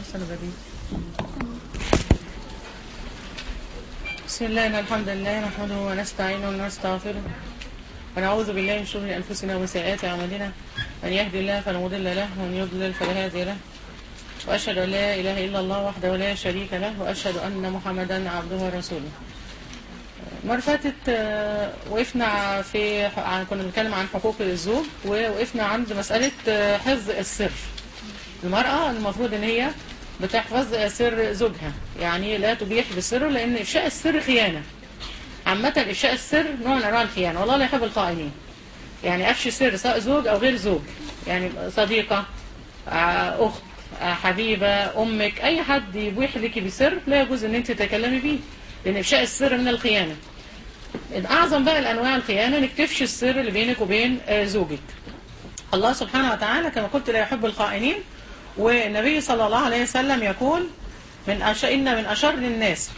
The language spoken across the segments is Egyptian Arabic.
سنة بديل بسم الله إن الحمد لله نحمده ونستعينه ونستغفره ونعوذ بالله من شرور أنفسنا وسيئات أعمالنا من يهدي الله فلا مضل له ومن يضلل فلا هادي له وأشهد أن لا إله إلا الله وحده لا شريك له وأشهد أن محمدا عبده ورسوله المرة اللي فاتت آه، وقفنا في عن- كنا بنتكلم عن حقوق الزوج ووقفنا عند مسألة آه، حفظ السر المرأة المفروض ان هي بتحفظ سر زوجها يعني لا تبيح بالسر لان افشاء السر خيانة عامة افشاء السر نوع من انواع الخيانة والله لا يحب الخائنين يعني افشي سر سواء زوج او غير زوج يعني صديقة آه، اخت آه، حبيبة امك اي حد يبيح لك بسر لا يجوز ان انت تتكلمي بيه لان افشاء السر من الخيانة من اعظم بقى الانواع الخيانة انك تفشي السر اللي بينك وبين آه، زوجك الله سبحانه وتعالى كما قلت لا يحب الخائنين والنبي صلى الله عليه وسلم يقول من أش... إن من أشر الناس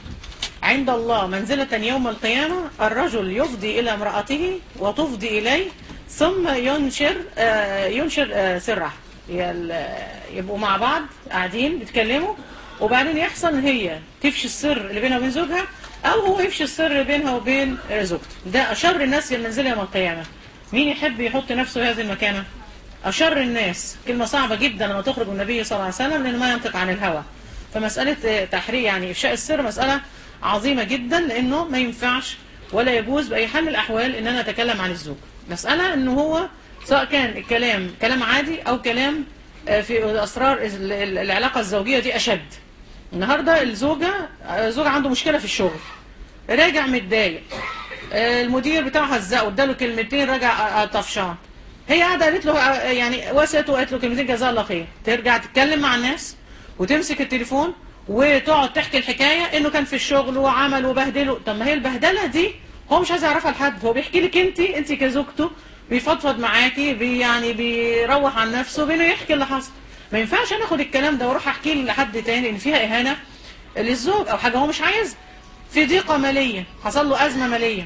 عند الله منزلة يوم القيامة الرجل يفضي إلى امرأته وتفضي إليه ثم ينشر آه، ينشر آه، سره يل- يبقوا مع بعض قاعدين بيتكلموا وبعدين يحصل ان هي تفشي السر اللي بينها وبين زوجها او هو يفشي السر اللي بينها وبين آه، زوجته ده اشر الناس المنزله يوم القيامه مين يحب يحط نفسه في هذه المكانه أشر الناس كلمة صعبة جدا لما تخرج من النبي صلى الله عليه وسلم لأنه ما ينطق عن الهوى فمسألة آه، تحرير يعني إفشاء السر مسألة عظيمة جدا لأنه ما ينفعش ولا يجوز بأي حال من الأحوال إن أنا أتكلم عن الزوج مسألة إنه هو سواء كان الكلام كلام عادي أو كلام آه، في أسرار ال- ال- العلاقة الزوجية دي أشد النهاردة الزوجة آه، زوج عنده مشكلة في الشغل راجع متضايق آه، المدير بتاعه هزقه اداله كلمتين راجع آه، آه، طفشان هي قاعده قالت له آه، يعني وسطته وقالت له كلمتين جزاه الله خير ترجع تتكلم مع الناس وتمسك التليفون وتقعد تحكي الحكايه انه كان في الشغل وعمل وبهدله طب ما هي البهدله دي هو مش عايز يعرفها لحد هو بيحكي لك انت انت كزوجته بيفضفض معاكي بي يعني بيروح عن نفسه بينه يحكي اللي حصل ما ينفعش انا اخد الكلام ده واروح احكيه لحد تاني ان فيها اهانه للزوج او حاجه هو مش عايزها في ضيقه ماليه حصل له ازمه ماليه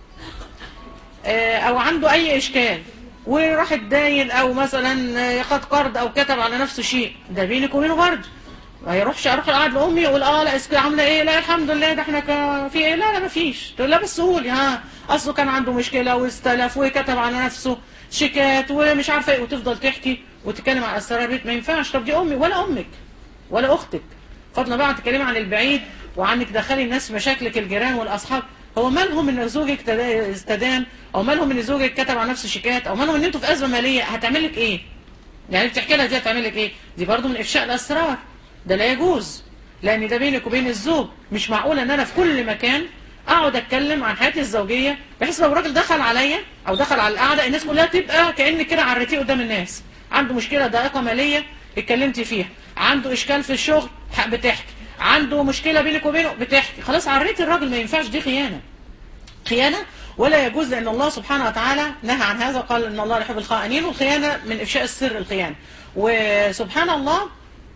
آه، او عنده اي اشكال وراح اتداين او مثلا آه، خد قرض او كتب على نفسه شيء ده بينك وبينه برضه ما يروحش اروح اقعد لامي يقول اه لا اسكي عامله ايه لا الحمد لله ده احنا كا- في ايه لا لا ما فيش تقول لا بس قولي ها اصله كان عنده مشكله واستلف وكتب على نفسه شيكات ومش عارفه ايه وتفضل تحكي وتتكلم عن اسرار البيت ما ينفعش طب دي امي ولا امك ولا اختك فضلا بقى تتكلمي عن البعيد وعنك تدخلي الناس في مشاكلك الجيران والاصحاب هو مالهم ان زوجك تدا- استدان او مالهم ان زوجك كتب على نفسه شيكات او مالهم ان انتوا في ازمه ماليه هتعمل لك ايه يعني بتحكي لها دي هتعمل لك ايه دي برضو من افشاء الاسرار ده لا يجوز لان ده بينك وبين الزوج مش معقول ان انا في كل مكان اقعد اتكلم عن حياتي الزوجيه بحيث لو الراجل دخل عليا او دخل على القعده الناس كلها تبقى كانك كده عريتيه قدام الناس عنده مشكله ضائقه ماليه اتكلمتي فيها عنده اشكال في الشغل ح- بتحكي عنده مشكله بينك وبينه بتحكي خلاص عريتي الراجل ما ينفعش دي خيانه خيانة ولا يجوز لأن الله سبحانه وتعالى نهى عن هذا قال إن الله لا يحب الخائنين والخيانة من إفشاء السر الخيانة وسبحان الله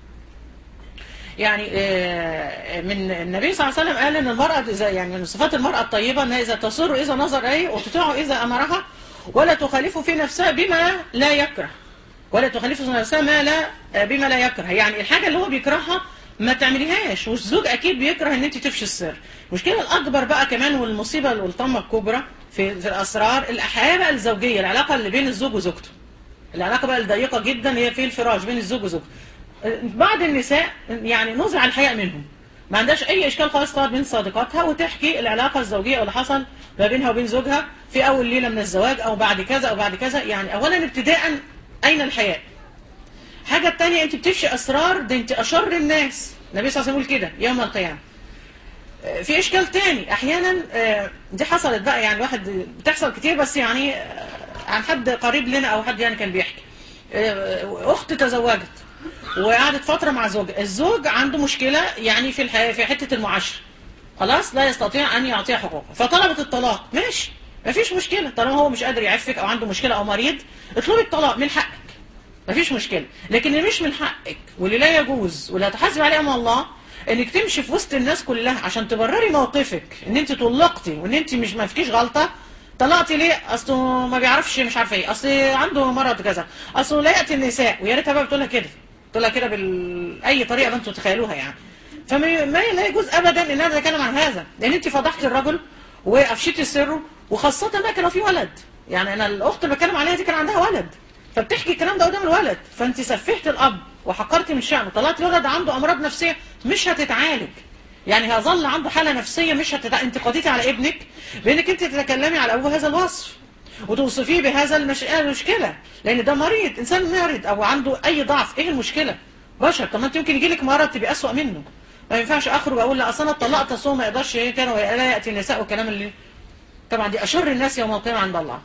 يعني آه، من النبي صلى الله عليه وسلم قال ان المرأة إذا يعني من صفات المرأة الطيبة انها اذا تصر اذا نظر اليه وتطيعه اذا امرها ولا تخالفه في نفسها بما لا يكره ولا تخالفه في نفسها ما لا آه، بما لا يكره يعني الحاجة اللي هو بيكرهها ما تعمليهاش والزوج اكيد بيكره ان انت تفشي السر المشكلة الاكبر بقى كمان والمصيبة والطمة الكبرى في, في الاسرار الحياة بقى الزوجية العلاقة اللي بين الزوج وزوجته العلاقة بقى الضيقة جدا هي في الفراش بين الزوج وزوجته بعض النساء يعني نزع الحياء منهم ما عندهاش اي اشكال خالص تقعد بين صديقاتها وتحكي العلاقة الزوجية اللي حصل ما بينها وبين زوجها في اول ليلة من الزواج او بعد كذا او بعد كذا يعني اولا ابتداء اين الحياء حاجة التانية انت بتفشي اسرار ده انت اشر الناس النبي صلى الله عليه وسلم يقول كده يوم القيامة آه، في اشكال تاني احيانا آه، دي حصلت بقى يعني واحد بتحصل كتير بس يعني آه، عن حد قريب لنا او حد يعني كان بيحكي آه، اخت تزوجت وقعدت فترة مع زوجها الزوج عنده مشكلة يعني في الحياة في حتة المعاشرة خلاص لا يستطيع ان يعطيها حقوقها فطلبت الطلاق ماشي مفيش مشكلة طالما هو مش قادر يعفك او عنده مشكلة او مريض اطلبي الطلاق من حقك مفيش مشكلة لكن اللي مش من حقك واللي لا يجوز واللي هتحاسب عليه امام الله انك تمشي في وسط الناس كلها عشان تبرري موقفك ان انت طلقتي وان انت مش ما فيكيش غلطة طلقتي ليه اصله ما بيعرفش مش عارفه ايه اصل عنده مرض كذا اصله لا ياتي النساء ويا ريتها بقى بتقولها كده تقولها كده باي طريقه ما انتم تتخيلوها يعني فما ما لا يجوز ابدا ان انا اتكلم عن هذا لان انت فضحتي الرجل وافشيتي سره وخاصه بقى كان لو في ولد يعني انا الاخت اللي بتكلم عليها دي كان عندها ولد فبتحكي الكلام ده قدام الولد فانت سفهت الاب وحقرتي من شأنه طلعت الولد عنده امراض نفسيه مش هتتعالج يعني هيظل عنده حاله نفسيه مش هتتع... انت قضيتي على ابنك بانك انت تتكلمي على ابوه هذا الوصف وتوصفيه بهذا المش... المشكله لان ده مريض انسان مريض او عنده اي ضعف ايه المشكله بشر طب ما انت يمكن يجي لك مرض تبقى اسوء منه ما ينفعش اخرج اقول لا اصل انا اتطلقت اصل هو ما يقدرش ايه كان ولا ياتي النساء والكلام اللي طبعا دي اشر الناس يوم القيامه عند الله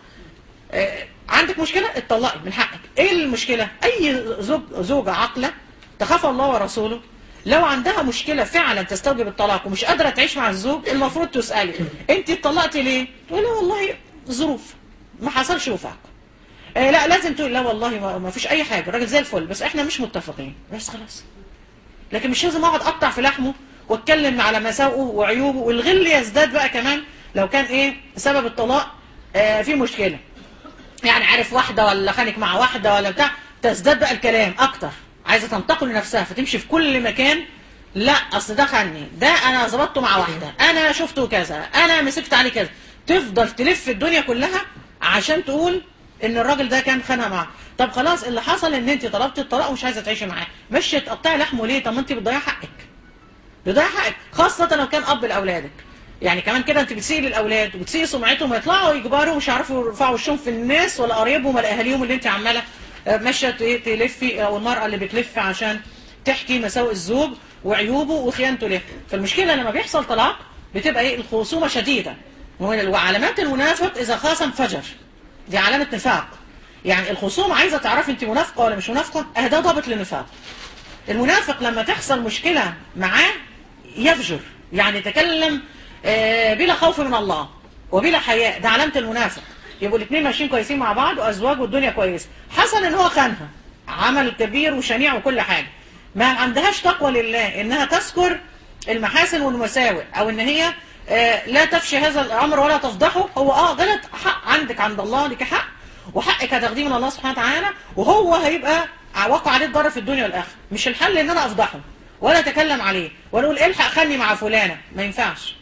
آه، عندك مشكله اتطلقي من حقك ايه المشكله اي زوج زوجه عاقله تخاف الله ورسوله لو عندها مشكله فعلا تستوجب الطلاق ومش قادره تعيش مع الزوج المفروض تسالي انت اتطلقتي ليه تقولي والله ظروف ما حصلش وفاق آه لا لازم تقول لا والله ما, ما فيش اي حاجه الراجل زي الفل بس احنا مش متفقين بس خلاص لكن مش لازم اقعد اقطع في لحمه واتكلم على مساوئه وعيوبه والغل يزداد بقى كمان لو كان ايه سبب الطلاق آه في مشكله يعني عارف واحده ولا خانك مع واحده ولا بتاع تزداد بقى الكلام اكتر عايزه تنتقل لنفسها فتمشي في كل مكان لا اصل ده خاني ده انا ظبطته مع واحده انا شفته كذا انا مسكت عليه كذا تفضل تلف الدنيا كلها عشان تقول ان الراجل ده كان خانها معاه طب خلاص اللي حصل ان انت طلبت الطلاق ومش عايزه تعيشي معاه مش تقطعي لحمه ليه طب ما انت بتضيعي حقك بتضيعي حقك خاصه لو كان اب لاولادك يعني كمان كده انت بتسيء للاولاد وبتسيء سمعتهم يطلعوا يكبروا مش عارفوا يرفعوا وشهم في الناس ولا قرايبهم ولا اهاليهم اللي انت عماله آه، ماشيه ت- تلفي او المراه اللي بتلف عشان تحكي مساوئ الزوج وعيوبه وخيانته له فالمشكله لما بيحصل طلاق بتبقى ايه الخصومه شديده ومن- وعلامات المنافق اذا خاصم فجر دي علامه نفاق يعني الخصوم عايزه تعرفي انت منافقه ولا مش منافقه اه ده ضابط للنفاق المنافق لما تحصل مشكله معاه يفجر يعني يتكلم آه، بلا خوف من الله وبلا حياء ده علامه المنافق يبقوا الاثنين ماشيين كويسين مع بعض وازواج والدنيا كويسه حصل ان هو خانها عمل كبير وشنيع وكل حاجه ما عندهاش تقوى لله انها تذكر المحاسن والمساوئ او ان هي آه، لا تفشي هذا الامر ولا تفضحه هو اه غلط حق عندك عند الله لك حق وحقك هتاخديه من الله سبحانه وتعالى وهو هيبقى وقع عليه الضرر في الدنيا والاخره مش الحل ان انا افضحه ولا اتكلم عليه ولا اقول الحق خلني مع فلانه ما ينفعش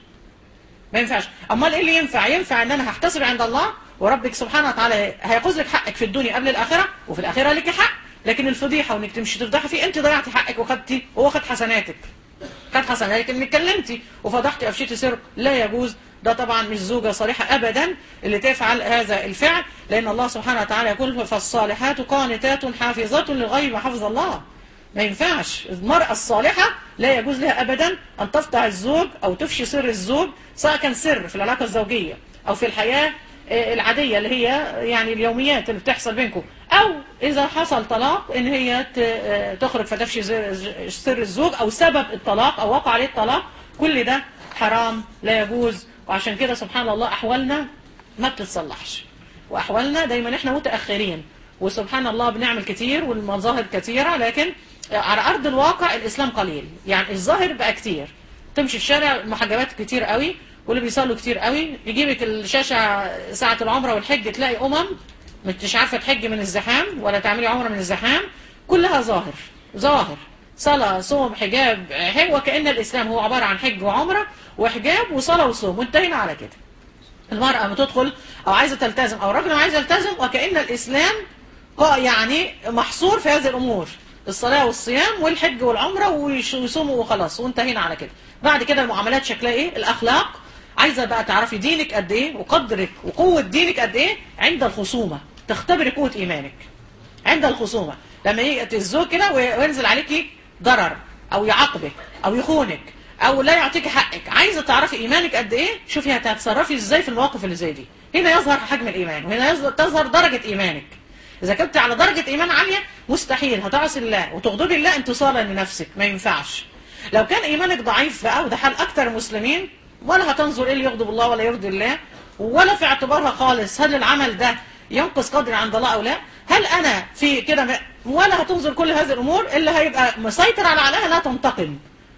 ما ينفعش امال ايه اللي ينفع ينفع ان انا هحتسب عند الله وربك سبحانه وتعالى هياخذ لك حقك في الدنيا قبل الاخره وفي الاخره لك حق لكن الفضيحه وانك تمشي تفضحي فيه انت ضيعتي حقك وخدتي وهو خد حسناتك خد حسناتك انك اتكلمتي وفضحتي افشيتي سر لا يجوز ده طبعا مش زوجة صالحة أبدا اللي تفعل هذا الفعل لأن الله سبحانه وتعالى يقول فالصالحات قانتات حافظات للغيب حفظ الله ما ينفعش المرأة الصالحة لا يجوز لها أبدا أن تفضح الزوج أو تفشي سر الزوج سواء كان سر في العلاقة الزوجية أو في الحياة آه، العادية اللي هي يعني اليوميات اللي بتحصل بينكم أو إذا حصل طلاق إن هي ت- آه، تخرج فتفشي زر- سر الزوج أو سبب الطلاق أو وقع عليه الطلاق كل ده حرام لا يجوز وعشان كده سبحان الله أحوالنا ما بتتصلحش واحوالنا دايما احنا متاخرين وسبحان الله بنعمل كتير والمظاهر كتيره لكن على ارض الواقع الاسلام قليل يعني الظاهر بقى كتير تمشي في الشارع المحجبات كتير قوي واللي بيصلوا كتير قوي يجيبك الشاشه ساعه العمره والحج تلاقي امم مش عارفه تحج من الزحام ولا تعملي عمره من الزحام كلها ظاهر ظاهر صلاة صوم حجاب هو كأن الإسلام هو عبارة عن حج وعمرة وحجاب وصلاة وصوم وانتهينا على كده المرأة ما تدخل أو عايزة تلتزم أو الراجل عايز يلتزم وكأن الإسلام قا- يعني محصور في هذه الأمور الصلاة والصيام والحج والعمرة ويش- ويصوموا وخلاص وانتهينا على كده بعد كده المعاملات شكلها إيه الأخلاق عايزة بقى تعرفي دينك قد إيه وقدرك وقوة دينك قد إيه عند الخصومة تختبري قوة إيمانك عند الخصومة لما يجي الزوج كده وينزل عليكي ضرر او يعاقبك او يخونك او لا يعطيك حقك عايزه تعرفي ايمانك قد ايه شوفي هتتصرفي ازاي في المواقف اللي زي دي هنا يظهر حجم الايمان وهنا يظهر- تظهر درجه ايمانك اذا كنت على درجه ايمان عاليه مستحيل هتعصي الله وتغضبي الله انتصارا لنفسك ما ينفعش لو كان ايمانك ضعيف بقى وده حال اكتر المسلمين ولا هتنظر ايه اللي يغضب الله ولا يرضي الله ولا في اعتبارها خالص هل العمل ده ينقص قدري عند الله او لا هل انا في كده م- ولا هتنظر كل هذه الامور الا هيبقى مسيطر على عقلها انها تنتقم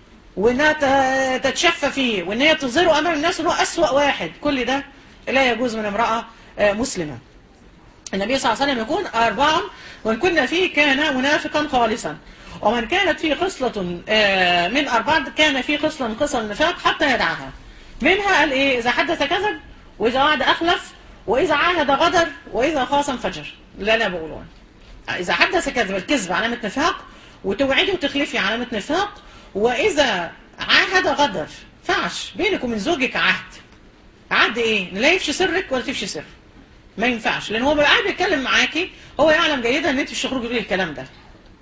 وانها ت- تتشفى فيه وان هي تظهره امام الناس ان هو اسوأ واحد كل ده لا يجوز من امرأة آه، مسلمة النبي صلى الله عليه وسلم يكون أربعا وإن كنا فيه كان منافقا خالصا ومن كانت فيه خصلة آه، من أربعة كان فيه خصلة من خصل النفاق حتى يدعها منها قال إيه إذا حدث كذب وإذا وعد أخلف وإذا عاهد غدر وإذا خاصم فجر لا لا بقولون إذا حدث كذب الكذب علامة نفاق وتوعدي وتخلفي علامة نفاق وإذا عاهد غدر فعش بينك ومن زوجك عهد عهد إيه؟ لا يفشي سرك ولا تفشي سر ما ينفعش لأن هو بقى قاعد بيتكلم معاكي هو يعلم جيدا إن أنت مش تخرجي تقولي الكلام ده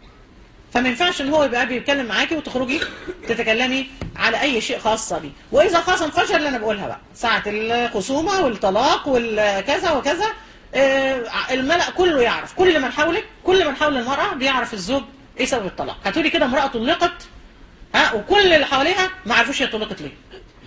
فما ينفعش ان هو يبقى بيتكلم معاكي وتخرجي تتكلمي على اي شيء خاص بيه واذا خاصم فجر اللي انا بقولها بقى ساعه الخصومه والطلاق والكذا وكذا آه، الملأ كله يعرف كل من حولك كل من حول المرأة بيعرف الزوج ايه سبب الطلاق هتقولي كده امرأة طلقت ها وكل اللي حواليها ما عرفوش هي طلقت ليه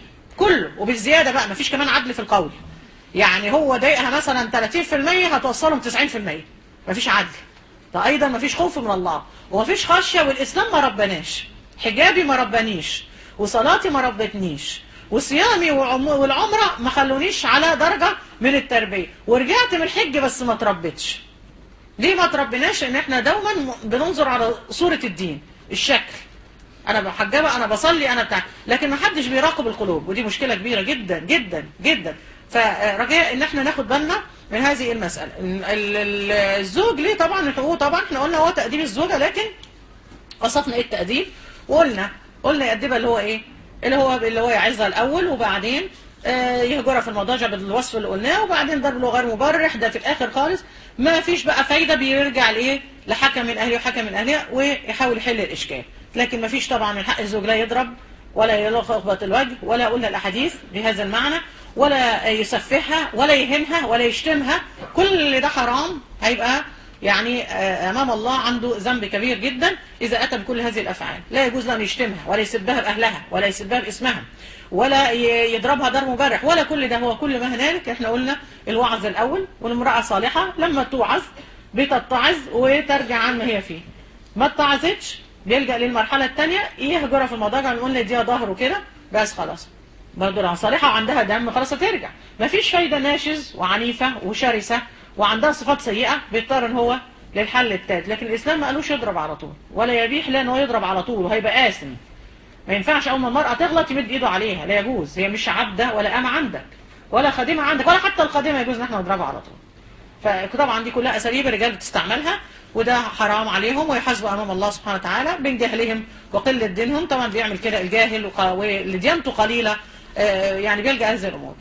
كله وبالزيادة بقى مفيش كمان عدل في القول يعني هو ضايقها مثلا 30% هتوصلهم 90% مفيش عدل ده ايضا مفيش خوف من الله ومفيش خشيه والاسلام ما ربناش حجابي ما ربانيش وصلاتي ما ربتنيش وصيامي وعم- والعمره ما خلونيش على درجه من التربيه ورجعت من الحج بس ما تربيتش ليه ما تربيناش ان احنا دوما م- بننظر على صوره الدين الشكل انا محجبه انا بصلي انا بتاع لكن ما حدش بيراقب القلوب ودي مشكله كبيره جدا جدا جدا فرجاء ان احنا ناخد بالنا من هذه المساله ال- ال- الزوج ليه طبعا الحقوق طبعا احنا قلنا هو تقديم الزوجه لكن وصفنا ايه التقديم وقلنا قلنا يأدبها اللي هو ايه اللي هو اللي هو يعزها الاول وبعدين آه، يهجرها في المضاجع بالوصف اللي قلناه وبعدين ضرب له غير مبرح ده في الاخر خالص ما فيش بقى فايده بيرجع لايه لحكم من اهله وحكم من اهلها ويحاول يحل الاشكال لكن ما فيش طبعا من حق الزوج لا يضرب ولا يلخبط الوجه ولا قلنا الاحاديث بهذا المعنى ولا يسفهها ولا يهينها ولا يشتمها كل ده حرام هيبقى يعني آه، امام الله عنده ذنب كبير جدا اذا اتى بكل هذه الافعال لا يجوز له ان يشتمها ولا يسبها باهلها ولا يسبها باسمها ولا ي- يضربها ضرب مبرح ولا كل ده هو كل ما هنالك احنا قلنا الوعظ الاول والامراه صالحه لما توعظ بتتعظ وترجع عن ما هي فيه ما اتعظتش بيلجا للمرحله الثانيه يهجرها في المضاجع نقول نديها ظهره كده بس خلاص برضه لو صالحه وعندها دم خلاص هترجع مفيش فايده ناشز وعنيفه وشرسه وعندها صفات سيئه بيضطر ان هو للحل التالت لكن الاسلام ما قالوش يضرب على طول ولا يبيح له ان هو يضرب على طول وهيبقى آثم ما ينفعش اول ما المراه تغلط يمد ايده عليها لا يجوز هي مش عبده ولا امه عندك ولا خادمه عندك ولا حتى الخادمه يجوز ان احنا نضربها على طول فطبعا دي كلها اساليب الرجال بتستعملها وده حرام عليهم ويحاسبوا امام الله سبحانه وتعالى من جهلهم وقله دينهم طبعا بيعمل كده الجاهل وق- واللي ديانته قليله آه، يعني بيلجا هذه الامور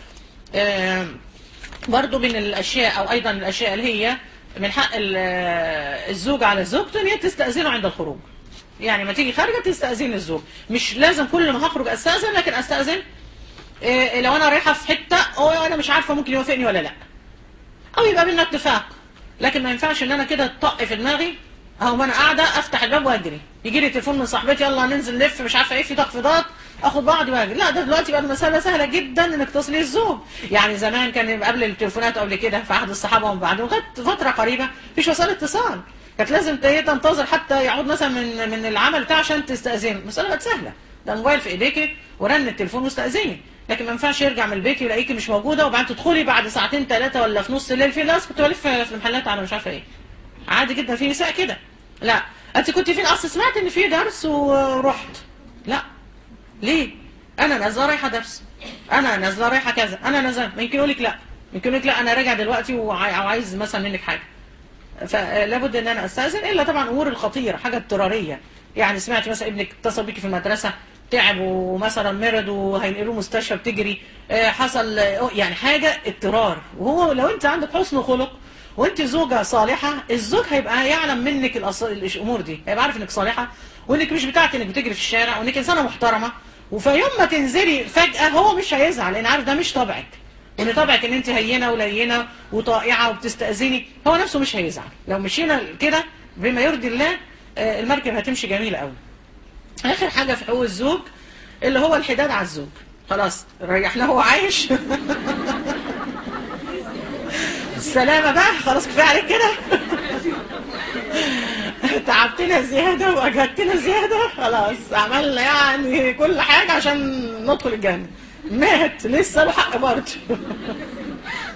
آه، برضو من الاشياء او ايضا الاشياء اللي هي من حق ال- آه، الزوج على زوجته ان هي تستاذنه عند الخروج يعني ما تيجي خارجه تستاذن الزوج مش لازم كل ما هخرج استاذن لكن استاذن إيه لو انا رايحه في حته او انا مش عارفه ممكن يوافقني ولا لا او يبقى بينا اتفاق لكن ما ينفعش ان انا كده تطق في دماغي اهو ما انا قاعده افتح الباب واجري يجي لي تليفون من صاحبتي يلا ننزل نلف مش عارفه ايه في تخفيضات اخد بعضي واجري لا ده دلوقتي بقى المساله سهله جدا انك تصلي الزوج يعني زمان كان قبل التليفونات قبل كده في عهد الصحابه ومن بعدهم كانت فتره قريبه مفيش وسائل اتصال كانت لازم ت- تنتظر حتى يعود مثلا من من العمل بتاعه عشان تستاذن المساله بقت سهله ده الموبايل في ايديك ورن التليفون واستاذني لكن ما ينفعش يرجع من البيت يلاقيكي مش موجوده وبعدين تدخلي بعد ساعتين ثلاثه ولا في نص الليل في ناس كنت بلف في المحلات على مش عارفه ايه عادي جدا في نساء كده لا انت كنت فين اصل سمعت ان في درس ورحت لا ليه انا نازله رايحه درس انا نازله رايحه كذا انا نازله يمكن يقول لك لا يمكن يقول لك لا انا راجع دلوقتي وعاي- وعايز مثلا منك حاجه فلابد ان انا استاذن الا طبعا امور الخطيره حاجه اضطراريه يعني سمعت مثلا ابنك اتصل بيكي في المدرسه تعب ومثلا مرض وهينقلوه مستشفى بتجري آه، حصل آه، يعني حاجه اضطرار وهو لو انت عندك حسن خلق وانت زوجه صالحه الزوج هيبقى يعلم منك الأص- الامور دي هيبقى عارف انك صالحه وانك مش بتاعتي انك بتجري في الشارع وانك انسانه محترمه وفي يوم ما تنزلي فجاه هو مش هيزعل لان عارف ده مش طبعك وان طبعك ان انت هينه ولينه وطائعه وبتستاذني هو نفسه مش هيزعل لو مشينا كده بما يرضي الله آه، المركب هتمشي جميله قوي اخر حاجه في حقوق الزوج اللي هو الحداد على الزوج خلاص ريحناه هو عايش السلامه بقى خلاص كفايه عليك كده تعبتنا زياده واجهدتنا زياده خلاص عملنا يعني كل حاجه عشان ندخل الجنه مات لسه له حق برضه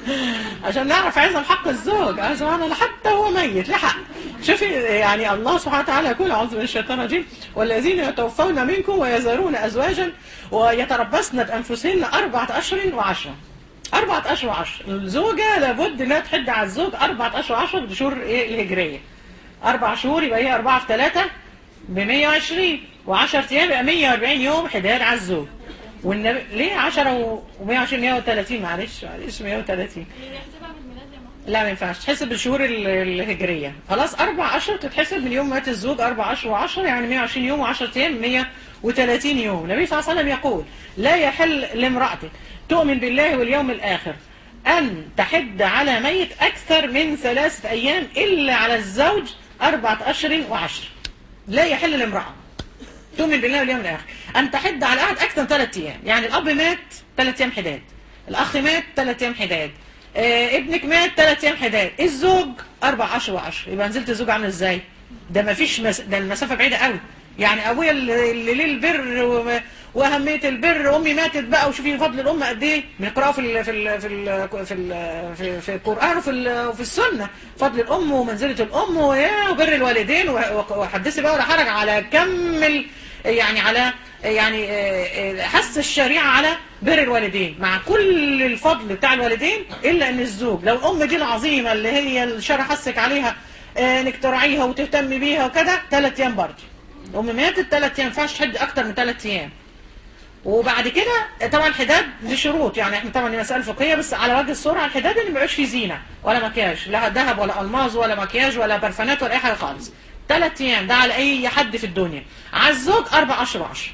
عشان نعرف عظم حق الزوج آه سبحان الله حتى هو ميت لحق شوفي يعني الله سبحانه وتعالى يقول اعوذ من الشيطان الرجيم والذين يتوفون منكم ويذرون ازواجا ويتربصن بانفسهن اربعه اشهر وعشره أربعة أشهر وعشر الزوجة لابد إنها تحد على الزوج أربعة أشهر وعشر بشهور إيه الهجرية أربع شهور يبقى هي أربعة في ثلاثة ب 120 و10 أيام يبقى 140 يوم حداد على الزوج والنبي ليه 10 و120 130 معلش معلش 130 لا ما ينفعش تحسب بالشهور ال- الهجرية خلاص أربع أشهر تتحسب من يوم مات الزوج أربع أشهر و10 يعني 120 يوم و10 أيام 130 يوم النبي صلى الله عليه وسلم يقول لا يحل لامرأة تؤمن بالله واليوم الآخر أن تحد على ميت أكثر من ثلاثة أيام إلا على الزوج أربعة أشهر وعشر لا يحل لامرأة تؤمن بالله واليوم الآخر أن تحد على أحد أكثر من ثلاث أيام يعني الأب مات ثلاث أيام حداد الأخ مات ثلاث أيام حداد آه ابنك مات ثلاث أيام حداد الزوج أربع أشهر وعشر يبقى نزلت الزوج عامل إزاي ده ما فيش مس... ده المسافة بعيدة قوي يعني أبويا اللي اللي ليه البر و... وأهمية البر أمي ماتت بقى وشوفي فضل الأم قد إيه بنقرأه في ال... في ال... في ال... في ال... في, في القرآن وفي ال... وفي السنة فضل الأم ومنزلة الأم ويا وبر الوالدين و- وحدثي بقى ولا حرج على كم ال... يعني على يعني آه، آه، حث الشريعة على بر الوالدين مع كل الفضل بتاع الوالدين إلا أن الزوج لو الأم دي العظيمة اللي هي الشرع حثك عليها آه، انك تراعيها وتهتم بيها وكده ثلاث أيام برضه الأم ماتت ثلاث أيام ما ينفعش تحد أكتر من ثلاث أيام وبعد كده طبعا الحداد دي شروط يعني احنا طبعا دي مسألة فقهية بس على وجه السرعة الحداد اللي ما يبقاش فيه زينة ولا مكياج لا ذهب ولا ألماظ ولا مكياج ولا برفانات ولا أي حاجة خالص ثلاث أيام ده على أي حد في الدنيا على الزوج أربع أشهر وعشر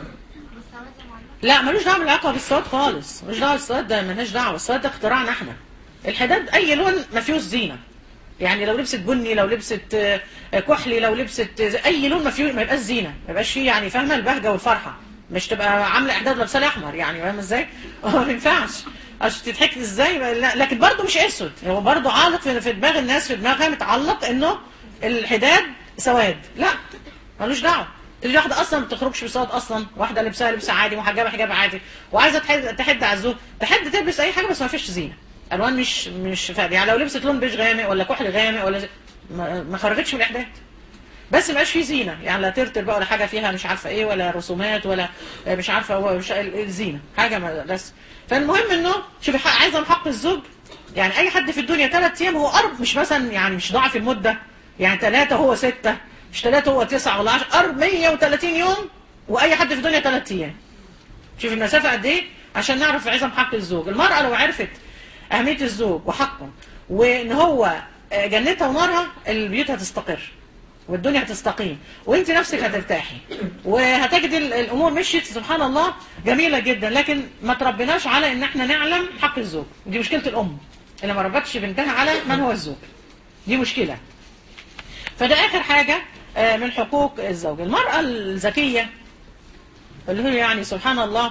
لا ملوش دعوه بالعلاقه بالصوت خالص ملوش دعوه بالصوت ده ملهاش دعوه الصوت ده اختراعنا احنا الحداد اي لون ما فيهوش زينه يعني لو لبست بني لو لبست آه، كحلي لو لبست آه، اي لون ما فيه ما يبقاش زينه ما يبقاش فيه يعني فاهمه البهجه والفرحه مش تبقى عامله احداد لابسه لي احمر يعني فاهمه ازاي اه ما ينفعش عشان تضحكي ازاي لا، لكن برضه مش اسود هو برضه عالق في في دماغ الناس في دماغها متعلق انه الحداد سواد لا ملوش دعوه تيجي واحده اصلا ما بتخرجش بصوت اصلا واحده لبسها لبس عادي محجبه حجاب عادي وعايزه تحد تحد على الزوج تحد تلبس اي حاجه بس ما فيش زينه الوان مش مش فارقه يعني لو لبست لون بيج غامق ولا كحل غامق ولا زي ما, ما خرجتش من الاحداث بس ما بقاش فيه زينه يعني لا ترتر بقى ولا حاجه فيها مش عارفه ايه ولا رسومات ولا مش عارفه هو مش الزينه حاجه ما بس فالمهم انه شوفي حق- عايزه من حق الزوج يعني اي حد في الدنيا ثلاث ايام هو قرب مش مثلا يعني مش ضعف المده يعني ثلاثه هو سته مش ثلاثه هو تسعه ولا 10 قرب 130 يوم واي حد في الدنيا ثلاث ايام شوف المسافة قد ايه عشان نعرف عظم حق الزوج المرأة لو عرفت أهمية الزوج وحقه وإن هو آه، جنتها ونارها البيوت هتستقر والدنيا هتستقيم وانت نفسك هترتاحي وهتجد ال- الامور مشيت سبحان الله جميله جدا لكن ما تربيناش على ان احنا نعلم حق الزوج دي مشكله الام اللي ما ربتش بنتها على من هو الزوج دي مشكله فده اخر حاجه آه، من حقوق الزوج المراه الذكيه اللي هي يعني سبحان الله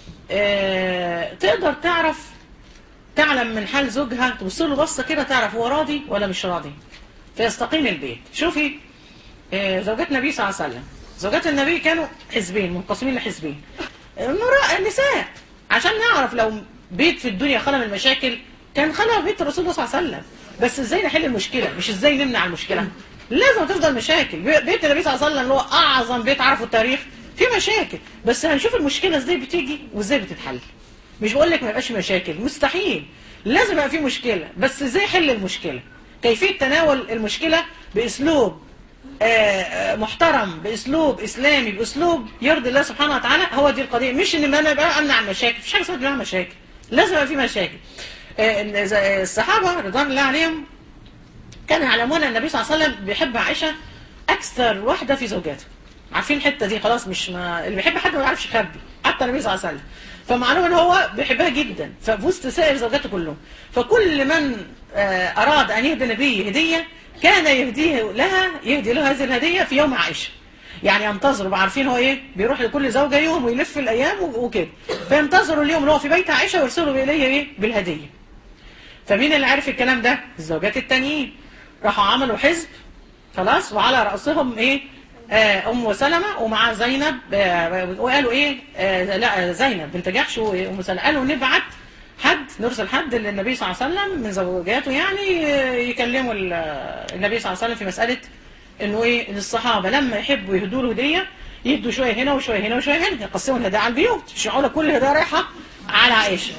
آه، تقدر تعرف تعلم من حال زوجها تبص له بصه كده تعرف هو راضي ولا مش راضي فيستقيم البيت شوفي آه، زوجات النبي صلى الله عليه وسلم زوجات النبي كانوا حزبين منقسمين لحزبين المرأة النساء عشان نعرف لو بيت في الدنيا خلى من المشاكل كان خلى بيت الرسول الله صلى الله عليه وسلم بس ازاي نحل المشكلة مش ازاي نمنع المشكلة لازم تفضل مشاكل بي- بيت النبي صلى الله عليه وسلم اللي هو اعظم بيت عرفه التاريخ في مشاكل بس هنشوف المشكلة ازاي بتيجي وازاي بتتحل مش بقول لك ما يبقاش مشاكل مستحيل لازم يبقى في مشكلة بس ازاي حل المشكلة كيفية تناول المشكلة باسلوب آه، آه، محترم باسلوب اسلامي باسلوب يرضي الله سبحانه وتعالى هو دي القضيه مش ان انا بقى امنع المشاكل مفيش حاجه اسمها تمنع مشاكل لازم يبقى في مشاكل آه، إن إذا- آه، الصحابه رضوان الله عليهم كانوا يعلمون ان النبي صلى الله عليه وسلم بيحب عائشه اكثر واحده في زوجاته عارفين الحته دي خلاص مش ما اللي بيحب حد ما يعرفش يخبي حتى النبي صلى الله عليه وسلم فمعلوم ان هو بيحبها جدا ففي وسط سائر زوجاته كلهم فكل من آه، اراد ان يهدي نبيه هديه كان يهديه لها يهدي له هذه الهديه في يوم عائشه يعني ينتظروا بقى عارفين هو ايه بيروح لكل زوجه يوم ويلف الايام و- وكده فينتظروا اليوم اللي هو في بيت عائشه ويرسلوا اليه ايه بالهديه فمين اللي عرف الكلام ده الزوجات التانيين راحوا عملوا حزب خلاص وعلى رأسهم ايه آه ام سلمة ومع زينب آه وقالوا ايه آه لا زينب بنت جحش وام سلمة قالوا نبعت حد نرسل حد للنبي صلى الله عليه وسلم من زوجاته يعني يكلموا ال- النبي صلى الله عليه وسلم في مسألة انه ايه ان الصحابة لما يحبوا يهدوا له هدية يدوا شوية هنا وشوية هنا وشوية هنا يقسموا الهدايا على البيوت مش معقولة كل الهدايا رايحة على عائشة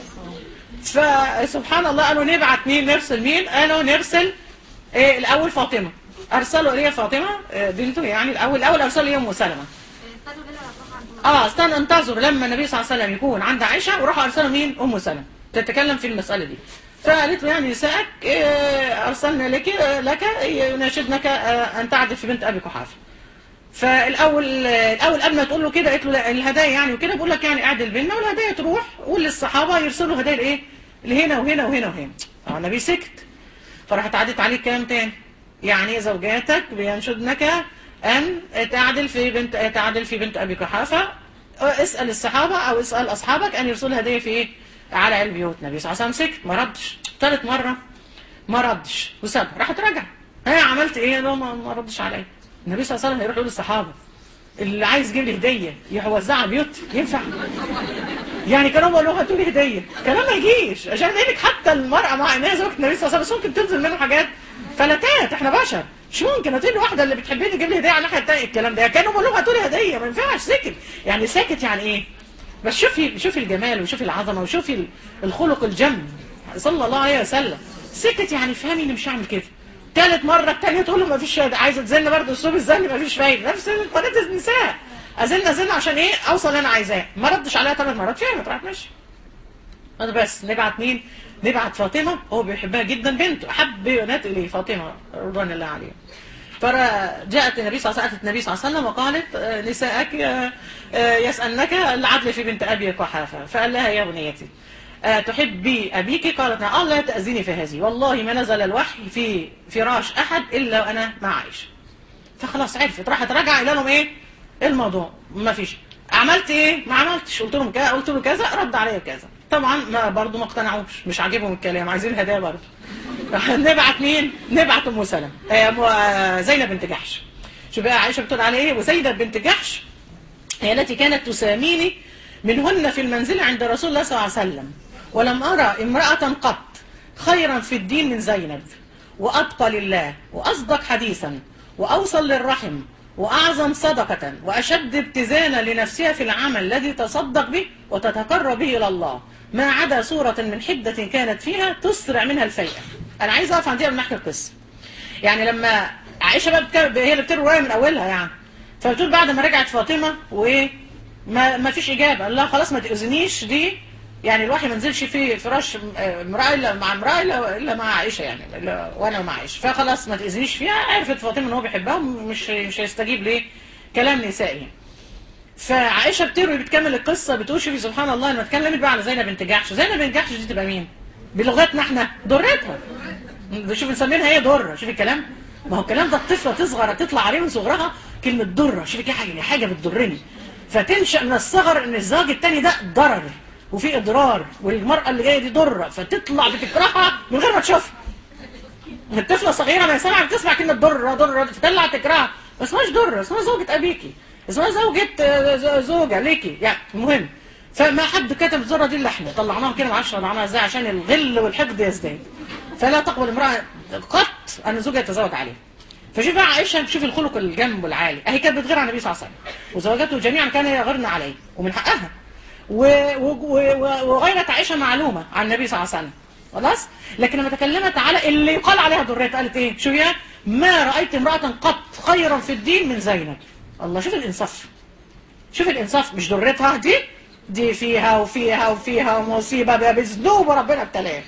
فسبحان الله قالوا نبعت مين نرسل مين قالوا نرسل إيه الاول فاطمة ارسلوا اليه فاطمة آه، بنته يعني الاول الاول ارسلوا اليه ام سلمة استنوا كده هتروح عند اه استنى انتظر لما النبي صلى الله عليه وسلم يكون عند عائشة وراحوا ارسلوا مين ام سلمة تتكلم في المسألة دي فقالت له يعني نسائك آه، ارسلنا لك لك يناشدنك آه، ان تعدل في بنت ابي قحافه فالاول الاول قبل ما تقول له كده قالت له لا الهدايا يعني وكده بقول لك يعني اعدل بينا والهدايا تروح قول للصحابه يرسلوا هدايا لايه لهنا وهنا وهنا وهنا آه، النبي سكت فراحت عدت عليه كلام تاني يعني زوجاتك بينشدنك ان تعدل في بنت تعدل في بنت ابي قحافه اسال الصحابه او اسال اصحابك ان يرسلوا هديه في ايه على البيوت النبي صلى الله عليه وسلم سكت ما ردش ثالث مره ما ردش وسابها راحت رجع ها عملت ايه لا ما ما ردش عليا النبي صلى الله عليه وسلم هيروح يقول للصحابه اللي عايز يجيب لي هديه يوزعها بيوت ينفع يعني كانوا بيقولوا هاتوا لي هديه كلام ما يجيش عشان ذلك حتى المراه مع انها زوجة النبي صلى الله عليه وسلم بس ممكن تنزل منه حاجات فلتات احنا بشر مش ممكن هتقول واحده اللي بتحبني تجيب لي هديه على الناحيه الثانيه الكلام ده كانوا بيقولوا هاتوا لي هديه ما ينفعش سكت يعني ساكت يعني ايه بس شوفي شوفي الجمال وشوفي العظمه وشوفي ال- الخلق الجم صلى الله عليه وسلم سكت يعني فهمي اني مش هعمل كده ثالث مره الثانيه تقول له ما فيش فايده عايزه تزن برضه اسلوب الزن ما فيش فايده نفس طريقه النساء ازن ازن عشان ايه اوصل اللي انا عايزاه ما ردش عليها ثلاث مرات فهمت راحت ماشي انا بس نبعت مين نبعت فاطمه هو بيحبها جدا بنته احب بنات اليه فاطمه رضوان الله عليها فجاءت النبي صلى الله عليه وسلم النبي صلى الله عليه وسلم وقالت آه، نساءك آه، آه، يسألنك العدل في بنت أبي قحافة فقال لها يا بنيتي آه، تحبي أبيك قالت نعم لا تأذيني في هذه والله ما نزل الوحي في فراش أحد إلا وأنا مع عائشة فخلاص عرفت راحت راجعه الى لهم ايه الموضوع ما فيش عملت ايه ما عملتش قلت لهم كذا قلت له كذا رد عليا كذا طبعا ما برضه ما اقتنعوش مش عاجبهم الكلام عايزين هدايا برضه نبعت مين نبعت ام سلمة آه، م- آه، زينب بنت جحش شوف بقى عائشه بتقول على ايه وزينب بنت جحش هي التي كانت تساميني منهن في المنزل عند رسول الله صلى الله عليه وسلم ولم أرى امرأة قط خيرا في الدين من زينب وأتقى لله وأصدق حديثا وأوصل للرحم وأعظم صدقة وأشد ابتذالا لنفسها في العمل الذي تصدق به وتتقرب به إلى الله ما عدا صورة من حدة كانت فيها تسرع منها الفيئة أنا عايز أقف عندي قبل ما أحكي القصة يعني لما عائشة بقى بتك... هي اللي بتروي الرواية من أولها يعني فبتقول بعد ما رجعت فاطمة وإيه ما, ما فيش إجابة قال لها خلاص ما تأذنيش دي يعني الوحي ما نزلش في فراش آه، امرأة إلا مع امرأة إلا, إلا مع عائشة يعني إلا وأنا مع عائشة فخلاص ما تأذنيش فيها عرفت فاطمة إن هو بيحبها ومش مش هيستجيب ليه كلام نسائي فعائشة بتروي بتكمل القصة بتقول شوفي سبحان الله لما اتكلمت بقى على زينب بنت جحش زينب بنت جحش دي تبقى مين بلغتنا احنا ضرتها شوف نسمينها ايه ضره شوف الكلام ما هو الكلام ده الطفله تصغر تطلع عليه من صغرها كلمه ضره شوف كده حاجه حاجه بتضرني فتنشا من الصغر ان الزوج التاني ده ضرر وفي اضرار والمراه اللي جايه دي ضره فتطلع بتكرهها من غير ما تشوفها الطفله صغيره ما سمع بتسمع كلمه ضره ضره فتطلع تكرهها ما اسمهاش ضره اسمها زوجة ابيكي اسمها زوجة آه، ز- زوجة ليكي يعني المهم فما حد كتب الذره دي الا احنا طلعناها كده ما اعرفش طلعناها ازاي عشان الغل والحقد يزداد فلا تقبل امراه قط ان زوجها يتزوج عليها فشوف بقى عائشه شوف الخلق الجنب العالي اهي كانت بتغير على النبي صلى الله عليه وسلم وزوجاته جميعا كانوا يغيرن عليه ومن حقها و- و- و- وغيرة عائشه معلومه عن النبي صلى الله عليه وسلم خلاص لكن لما تكلمت على اللي يقال عليها ضرية قالت ايه شو يا ما رايت امراه قط خيرا في الدين من زينب الله شوف الانصاف شوف الانصاف مش ضرتها دي دي فيها وفيها وفيها ومصيبه بقى بذنوب وربنا ابتلاها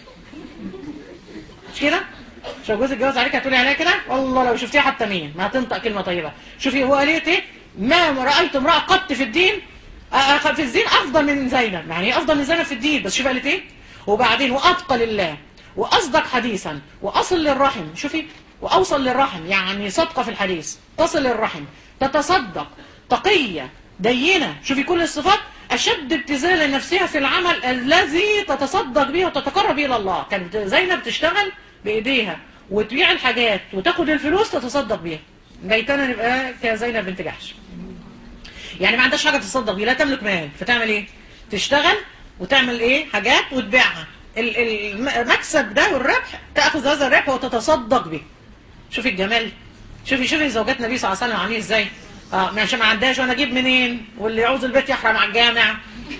مش كده؟ شو جوزك اتجوز عليك هتقولي عليها كده؟ والله لو شفتيها حتى مين ما هتنطق كلمه طيبه شوفي هو قالت ايه؟ ما رايت امراه قط في الدين آه، آه، في الدين افضل من زينب يعني هي افضل من زينب في الدين بس شوفي قالت ايه؟ وبعدين واتقى لله واصدق حديثا واصل للرحم شوفي واوصل للرحم يعني صدقه في الحديث تصل للرحم تتصدق تقيه دينه شوفي كل الصفات اشد ابتذال نفسها في العمل الذي تتصدق به وتتقرب به الى الله كانت زينب تشتغل بايديها وتبيع الحاجات وتاخد الفلوس تتصدق بيها بيتنا نبقى كزينب بنت جحش يعني ما عندهاش حاجه تتصدق بيها لا تملك مال فتعمل ايه تشتغل وتعمل ايه حاجات وتبيعها ال- ال- المكسب ده والربح تاخذ هذا الربح وتتصدق به شوفي الجمال شوفي شوفي زوجات النبي صلى الله عليه وسلم عاملين ازاي اه عشان ما عندهاش وانا اجيب منين واللي يعوز البيت يحرم على الجامع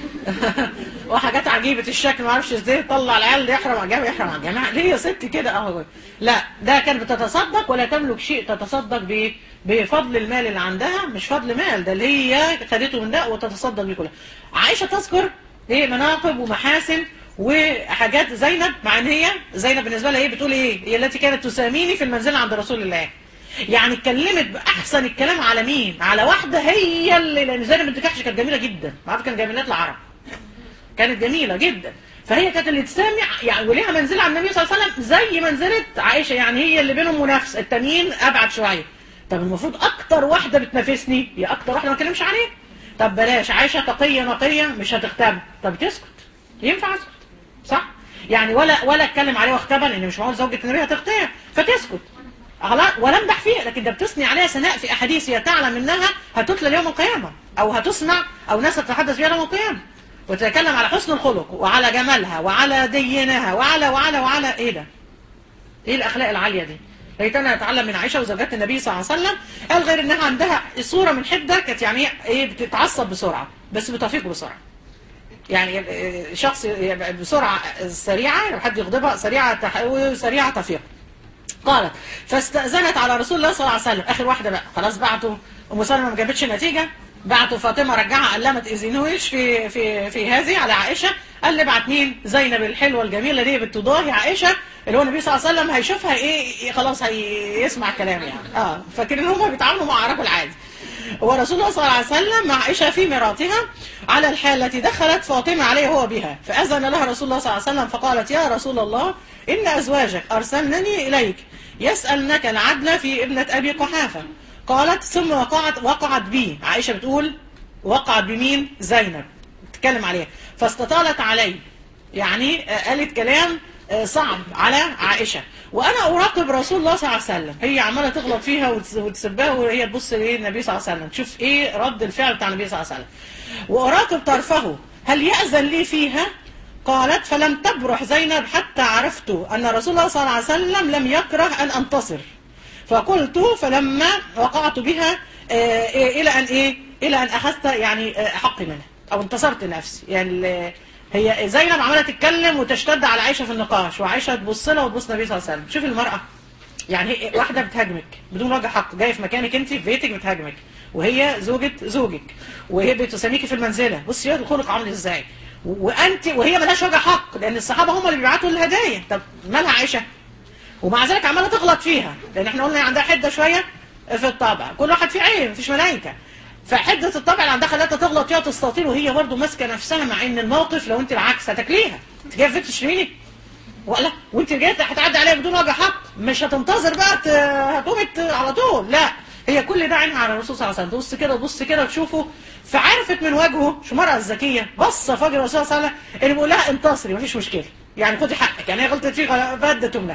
وحاجات عجيبة الشكل ما اعرفش ازاي طلع العيال اللي يحرم على الجامع يحرم على الجامع ليه يا ستي كده اهو لا ده كانت بتتصدق ولا تملك شيء تتصدق به بفضل المال اللي عندها مش فضل مال ده اللي هي خدته من ده وتتصدق بيه كلها عائشة تذكر ايه مناقب ومحاسن وحاجات زينب مع ان هي زينب بالنسبه لها ايه بتقول ايه هي التي كانت تساميني في المنزل عند رسول الله يعني اتكلمت باحسن الكلام على مين على واحده هي اللي لان زينب بنت جحش كانت جميله جدا عارف كان جميلات العرب كانت جميله جدا فهي كانت اللي تسامع يعني وليها منزله عند النبي صلى الله عليه وسلم زي منزله عائشه يعني هي اللي بينهم منافسه التانيين ابعد شويه طب المفروض اكتر واحده بتنافسني هي اكتر واحده ما اتكلمش عليها طب بلاش عائشه تقيه نقيه مش هتغتاب طب تسكت ينفع اسكت صح يعني ولا ولا اتكلم عليه واختبن ان مش معقول زوجة النبي هتغتاب فتسكت خلاص ولا امدح فيها لكن ده بتثني عليها ثناء في احاديث هي تعلم انها هتتلى يوم القيامه او هتسمع او ناس تتحدث بها يوم القيامه وتتكلم على حسن الخلق وعلى جمالها وعلى دينها وعلى وعلى وعلى ايه ده؟ ايه الاخلاق العاليه دي؟ ليتنا نتعلم من عائشه وزوجات النبي صلى الله عليه وسلم قال غير انها عندها صوره من حده كانت يعني ايه بتتعصب بسرعه بس بتفيق بسرعه يعني شخص بسرعه سريعه لو حد يغضبها سريعه تح... وسريعه تفيق قالت فاستأذنت على رسول الله صلى الله عليه وسلم اخر واحده بقى خلاص بعتوا ام سلمة ما جابتش نتيجه بعتوا فاطمه رجعها قال لها ما تاذينوش في في في هذه على عائشه قال لي ابعت مين زينب الحلوه الجميله دي بتضاهي عائشه اللي هو النبي صلى الله عليه وسلم هيشوفها ايه خلاص هيسمع كلام يعني اه فاكرين هم بيتعاملوا مع عرب العادي ورسول الله صلى الله عليه وسلم مع عائشة في مراتها على الحال التي دخلت فاطمة عليه هو بها فأذن لها رسول الله صلى الله عليه وسلم فقالت يا رسول الله إن أزواجك أرسلنني إليك يسألنك العدل في ابنة أبي قحافة قالت ثم وقعت وقعت بي عائشة بتقول وقعت بمين زينب تتكلم عليها فاستطالت علي يعني قالت كلام صعب على عائشة وأنا أراقب رسول الله صلى الله عليه وسلم هي عمالة تغلط فيها وتسبها وهي تبص للنبي صلى الله عليه وسلم تشوف إيه رد الفعل بتاع النبي صلى الله عليه وسلم وأراقب طرفه هل يأذن لي فيها قالت فلم تبرح زينب حتى عرفت أن رسول الله صلى الله عليه وسلم لم يكره أن أنتصر فقلت فلما وقعت بها إلى أن إيه إلى أن أخذت يعني حقي منها أو انتصرت نفسي يعني هي زينب عماله تتكلم وتشتد على عائشه في النقاش وعائشه تبص لها وتبص النبي صلى الله عليه وسلم شوف المراه يعني هي واحده بتهاجمك بدون وجه حق جايه في مكانك انت في بيتك بتهاجمك وهي زوجة زوجك وهي بتساميكي في المنزله بصي يا الخلق عامل ازاي وانت وهي ملهاش وجه حق لان الصحابه هم اللي بيبعتوا الهدايا طب مالها عائشه ومع ذلك عماله تغلط فيها لان احنا قلنا عندها حده شويه في الطبع كل واحد فيه عين مفيش ملائكه فحده الطبع اللي عندها خلتها تغلط فيها تستطيل وهي برضه ماسكه نفسها مع ان الموقف لو انت العكس هتاكليها انت جايه في بيت تشتريني ولا وانت جايه هتعدي عليها بدون وجه حق مش هتنتظر بقى هتقومي على طول لا هي كل ده عينها على الرسول صلى الله عليه وسلم تبص كده تبص كده تشوفه فعرفت من وجهه شو المرأة الذكية بصة فجر الرسول صلى الله عليه وسلم اللي بيقول لها انتصري مفيش مشكلة يعني خدي حقك يعني هي غلطت فيك فادت تمنى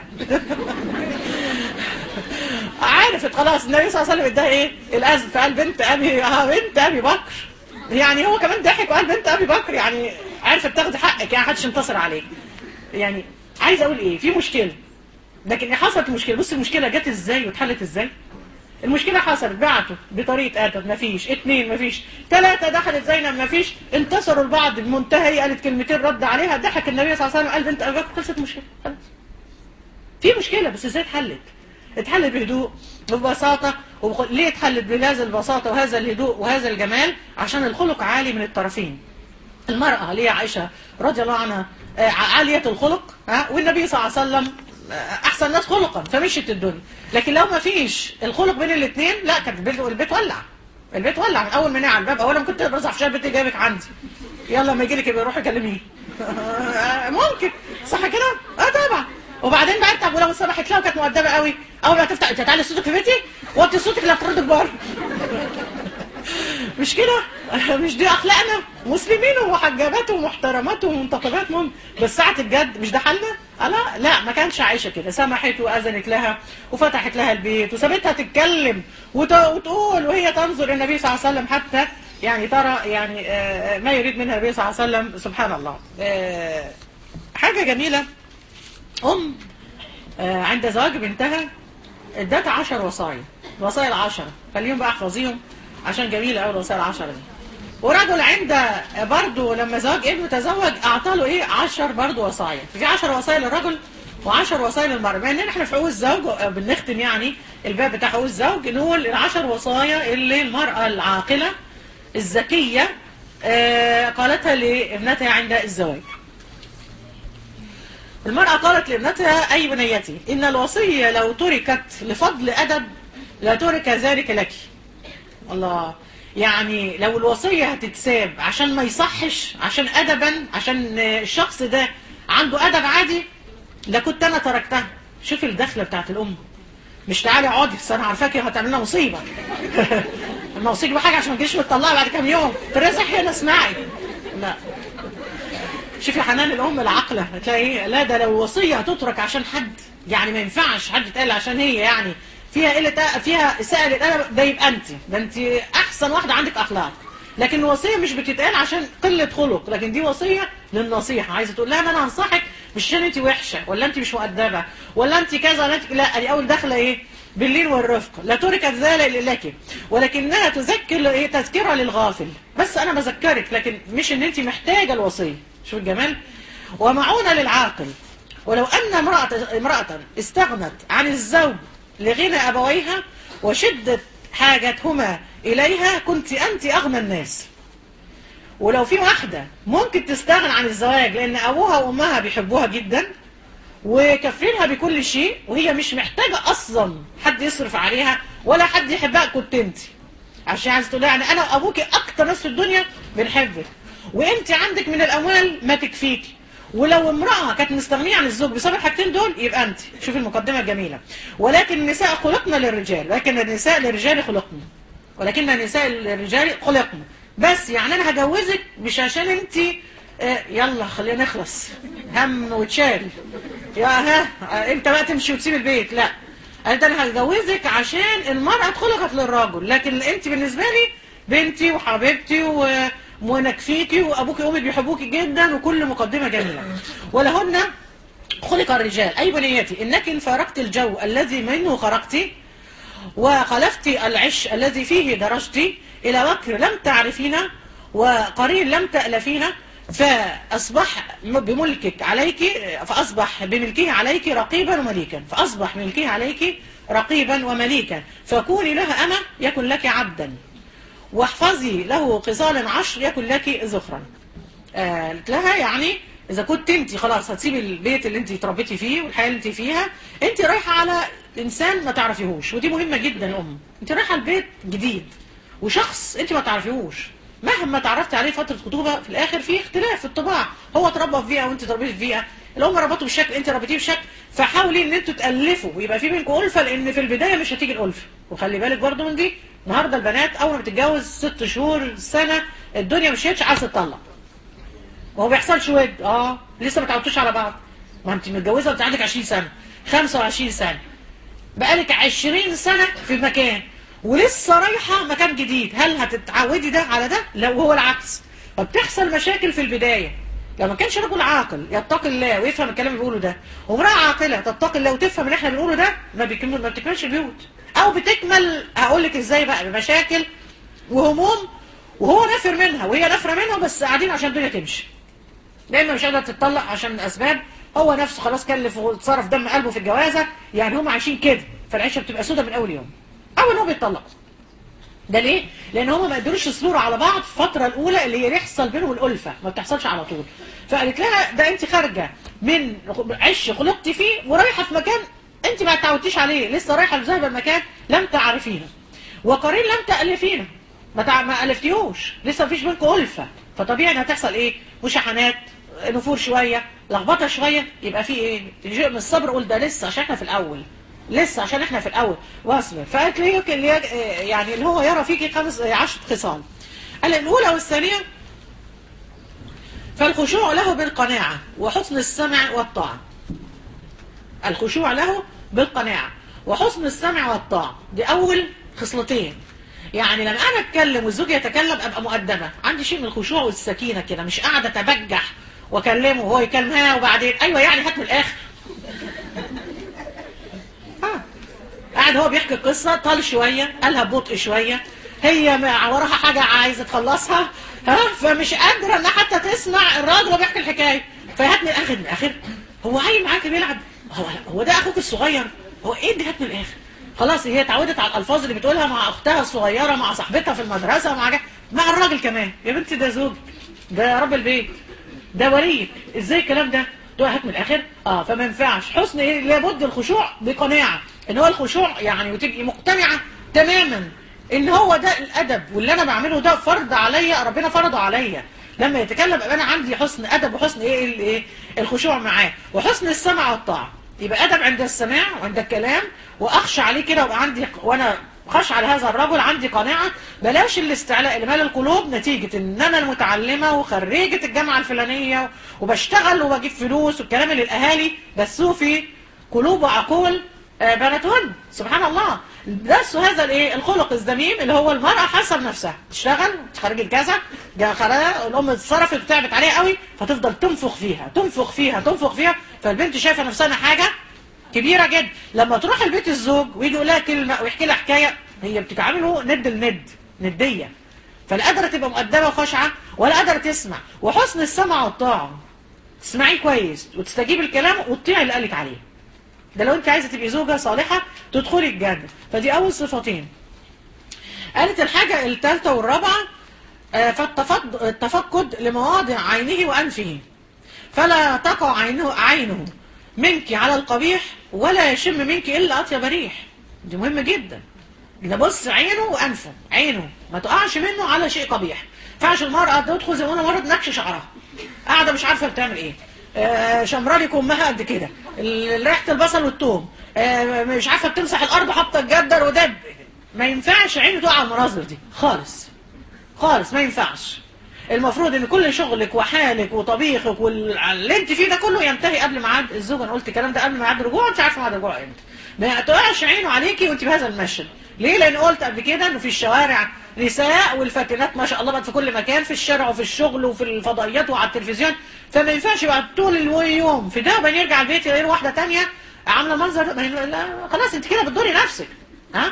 عرفت خلاص النبي صلى الله عليه وسلم اداها ايه الاذن فقال بنت ابي اه بنت ابي بكر يعني هو كمان ضحك وقال بنت ابي بكر يعني عرفت تاخدي حقك يعني محدش انتصر عليك يعني عايز اقول ايه في مشكله لكن حصلت مشكله بص المشكله جت ازاي واتحلت ازاي المشكله حصلت بعتوا بطريقه ادب مفيش اثنين مفيش ثلاثه دخلت زينب مفيش انتصروا البعض المنتهي قالت كلمتين رد عليها ضحك النبي صلى الله عليه وسلم قال بنت ابي بكر خلصت المشكله خلاص في مشكله بس ازاي اتحلت اتحلت بهدوء وببساطة وبخ... ليه اتحلت بهذا البساطة وهذا الهدوء وهذا الجمال عشان الخلق عالي من الطرفين المرأة اللي هي عائشة رضي الله عنها عالية الخلق ها والنبي صلى الله عليه وسلم أحسن ناس خلقا فمشيت الدنيا لكن لو ما فيش الخلق بين الاثنين لا كانت البيت, البيت ولع البيت ولع من أول ما على الباب أولا كنت برزع في البيت جايبك عندي يلا ما يجي لك يبقى روحي كلميه ممكن صح كده؟ اه طبعا وبعدين بقى طب ولو سمحت لها كانت مؤدبه قوي اول ما تفتح انت تعالي صوتك في بيتي وطي صوتك لا تردك بره مش كده مش دي اخلاقنا مسلمين ومحجبات ومحترمات ومنتقبات مهم بس ساعه الجد مش ده حالنا لا لا ما كانش عايشه كده سمحت واذنت لها وفتحت لها البيت وسابتها تتكلم وت... وتقول وهي تنظر النبي صلى الله عليه وسلم حتى يعني ترى يعني ما يريد منها النبي صلى الله عليه وسلم سبحان الله حاجة جميلة أم آه، عند زواج بنتها ادت عشر وصايا الوصايا العشرة خليهم بقى احفظيهم عشان جميلة أوي الوصايا العشرة دي ورجل عند برضه لما زواج ابنه تزوج أعطى له إيه عشر برضه وصايا في عشر وصايا للرجل وعشر وصايا للمرأة بما إن إحنا في حقوق الزوج آه، بنختم يعني الباب بتاع حقوق الزوج نقول العشر وصايا اللي المرأة العاقلة الذكية آه، قالتها لابنتها عند الزواج المرأة قالت لابنتها أي بنيتي إن الوصية لو تركت لفضل أدب لا ترك ذلك لك الله يعني لو الوصية هتتساب عشان ما يصحش عشان أدبا عشان الشخص ده عنده أدب عادي لكنت أنا تركتها شوف الدخلة بتاعت الأم مش تعالي اقعدي بس انا عارفاكي هتعمل لنا مصيبه اما اوصيك بحاجه عشان ما تجيش متطلعه بعد كام يوم ترزحي هنا اسمعي لا شوفي حنان الام العاقله هتلاقي ايه لا ده لو وصيه هتترك عشان حد يعني ما ينفعش حد يتقال عشان هي يعني فيها قله أ- فيها اساءه للادب ده يبقى انت ده انت احسن واحده عندك اخلاق لكن الوصيه مش بتتقال عشان قله خلق لكن دي وصيه للنصيحه عايزه تقول لها ما انا هنصحك مش عشان انت وحشه ولا انت مش مؤدبه ولا انت كذا ولا انت لا دي اول داخله ايه باللين والرفق لا تركت ذلك لك ولكنها تذكر ايه تذكرها للغافل بس انا بذكرك لكن مش ان انت محتاجه الوصيه شوف الجمال ومعونه للعاقل ولو ان امراه امراه استغنت عن الزوج لغنى ابويها وشده حاجتهما اليها كنت انت اغنى الناس ولو في واحده ممكن تستغنى عن الزواج لان ابوها وامها بيحبوها جدا وكفرينها بكل شيء وهي مش محتاجة أصلا حد يصرف عليها ولا حد يحبها كنت انت عشان عايز تقول لها يعني أنا وأبوكي أكتر ناس في الدنيا بنحبك وانت عندك من الأموال ما تكفيكي ولو امرأة كانت مستغنية عن الزوج بسبب الحاجتين دول يبقى انت شوف المقدمة الجميلة ولكن النساء خلقنا للرجال لكن النساء للرجال خلقنا ولكن النساء للرجال خلقنا بس يعني انا هجوزك مش عشان انت آه، يلا خلينا نخلص هم وتشال يا ها آه، انت بقى تمشي وتسيب البيت لا انت انا هتجوزك عشان المرأة خلقت للرجل لكن انت بالنسبة لي بنتي وحبيبتي و... ونكفيكي وابوكي وامك بيحبوكي جدا وكل مقدمة جميلة ولهن خلق الرجال أي بنيتي إنك إن فارقت الجو الذي منه خرجت وخلفت العش الذي فيه درجت إلى وكر لم تعرفينا وقرين لم تألفينا فأصبح بملكك عليك فأصبح بملكه عليك رقيبا ومليكا فأصبح بملكه عليك رقيبا ومليكا فكوني لها أنا يكن لك عبدا واحفظي له خصال عشر يكن لك ذخرا آه، قلت لها يعني اذا كنت انت خلاص هتسيبي البيت اللي انت اتربيتي فيه والحياه اللي انت فيها انت رايحه على انسان ما تعرفيهوش ودي مهمه جدا يا ام انت رايحه البيت جديد وشخص انت ما تعرفيهوش مهما تعرفتي عليه فتره خطوبه في الاخر في اختلاف في الطباع هو اتربى في بيئه وانت اتربيتي في بيئه الام ربطوا بشكل انت ربيتيه بشكل فحاولي ان انتوا تالفوا ويبقى في بينكم الفه لان في البدايه مش هتيجي الالفه وخلي بالك برضو من دي النهارده البنات اول ما بتتجوز ست شهور سنه الدنيا مشيتش عايزه تطلق ما هو بيحصلش ود اه لسه ما تعودتوش على بعض ما انت متجوزه وانت عندك 20 سنه 25 سنه بقالك 20 سنه في مكان ولسه رايحه مكان جديد هل هتتعودي ده على ده لو هو العكس فبتحصل مشاكل في البدايه لو ما كانش رجل عاقل يتقي الله ويفهم الكلام اللي بيقوله ده وامراه عاقله تتقي الله وتفهم اللي احنا بنقوله ده ما بيكمل ما بتكملش البيوت او بتكمل هقول لك ازاي بقى بمشاكل وهموم وهو نافر منها وهي نافره منها بس قاعدين عشان الدنيا تمشي دايما مش قادره تتطلق عشان اسباب هو نفسه خلاص كلف وتصرف دم قلبه في الجوازه يعني هم عايشين كده فالعيشه بتبقى سودة من اول يوم او ان هو بيتطلقوا ده ليه؟ لان هم ما قدروش يصبروا على بعض في الفتره الاولى اللي هي يحصل بينهم الالفه ما بتحصلش على طول فقالت لها ده انت خارجه من عش خلقتي فيه ورايحه في مكان انت ما تعودتيش عليه لسه رايحه في ذهب المكان لم تعرفينه وقرين لم تالفينه ما تع... ما الفتيهوش لسه مفيش بينكم الفه فطبيعي ان هتحصل ايه مشاحنات نفور شويه لخبطه شويه يبقى في ايه جزء من الصبر قول ده لسه عشان احنا في الاول لسه عشان احنا في الاول واصبر فقالت لي يمكن اللي يج- يعني اللي هو يرى فيك خمس عشر خصال قال الاولى والثانيه فالخشوع له بالقناعه وحسن السمع والطاعه الخشوع له بالقناعة وحسن السمع والطاعة دي أول خصلتين يعني لما أنا أتكلم والزوج يتكلم أبقى مؤدبة عندي شيء من الخشوع والسكينة كده مش قاعدة أتبجح واكلمه وهو يكلمها وبعدين ايوه يعني هات من الاخر آه. قاعد هو بيحكي القصة طال شوية قالها ببطء شوية هي مع- وراها حاجة عايزة تخلصها ها فمش قادرة انها حتى تسمع الراجل وهو بيحكي الحكاية فهات من الاخر من الاخر هو عيل معاك بيلعب هو هو ده اخوك الصغير هو ايه اللي هات من الاخر خلاص هي اتعودت على الالفاظ اللي بتقولها مع اختها الصغيرة مع صاحبتها في المدرسة مع جا- مع الراجل كمان يا بنتي ده زوج ده رب البيت ده وليك ازاي الكلام ده تقول هات من الاخر اه فما ينفعش حسن ايه لابد الخشوع بقناعه ان هو الخشوع يعني وتبقي مقتنعه تماما ان هو ده الادب واللي انا بعمله ده فرض عليا ربنا فرضه عليا لما يتكلم يبقى انا عندي حسن ادب وحسن ايه الايه الخشوع معاه وحسن السمع والطاعه يبقى ادب عند السماع وعند الكلام واخشى عليه كده وابقى عندي وانا خش على هذا الرجل عندي قناعة بلاش الاستعلاء اللي مال القلوب نتيجة ان انا المتعلمة وخريجة الجامعة الفلانية وبشتغل وبجيب فلوس والكلام اللي الاهالي بسوه في قلوب وعقول آه، بناتهن سبحان الله درسوا هذا الايه الخلق الذميم اللي هو المرأة حسب نفسها تشتغل خارج الكذا جا خلاص الام اتصرفت وتعبت عليها قوي فتفضل تنفخ فيها تنفخ فيها تنفخ فيها فالبنت شايفة نفسها إنها حاجة كبيرة جدا لما تروح البيت الزوج ويجي يقول لها كلمة ويحكي لها حكاية هي بتتعامله ند الند ندية فلا قادرة تبقى مؤدبة وخاشعة ولا قادرة تسمع وحسن السمع والطاعة تسمعيه كويس وتستجيب الكلام وتطيعي اللي قالك عليه ده لو انت عايزة تبقي زوجة صالحة تدخلي الجنة فدي أول صفتين قالت الحاجة الثالثة والرابعة آه، فالتفض- التفقد لمواضع عينه وأنفه فلا تقع عينه, عينه منك على القبيح ولا يشم منك إلا أطيب ريح دي مهمة جدا ده بص عينه وأنفه عينه ما تقعش منه على شيء قبيح فعش المرأة تدخل زي ما أنا مرة تنكش شعرها قاعدة مش عارفة بتعمل إيه آه، شمرالك أمها قد كده ال- ريحة البصل والثوم آه، مش عارفة بتمسح الأرض حاطة الجدر وده ما ينفعش عينه تقع على المناظر دي خالص خالص ما ينفعش المفروض ان كل شغلك وحالك وطبيخك واللي انت فيه ده كله ينتهي قبل ميعاد الزوج انا قلت الكلام ده قبل ميعاد الرجوع انت عارفه ميعاد الرجوع امتى ما تقعش عينه عليكي وانت بهذا المشهد ليه لان قلت قبل كده انه في الشوارع نساء والفاتنات ما شاء الله بقت في كل مكان في الشارع وفي الشغل وفي الفضائيات وعلى التلفزيون فما ينفعش يبقى طول اليوم في ده وبعدين يرجع البيت يلاقي واحده تانية عامله منظر ما هي- لا، خلاص انت كده بتضري نفسك ها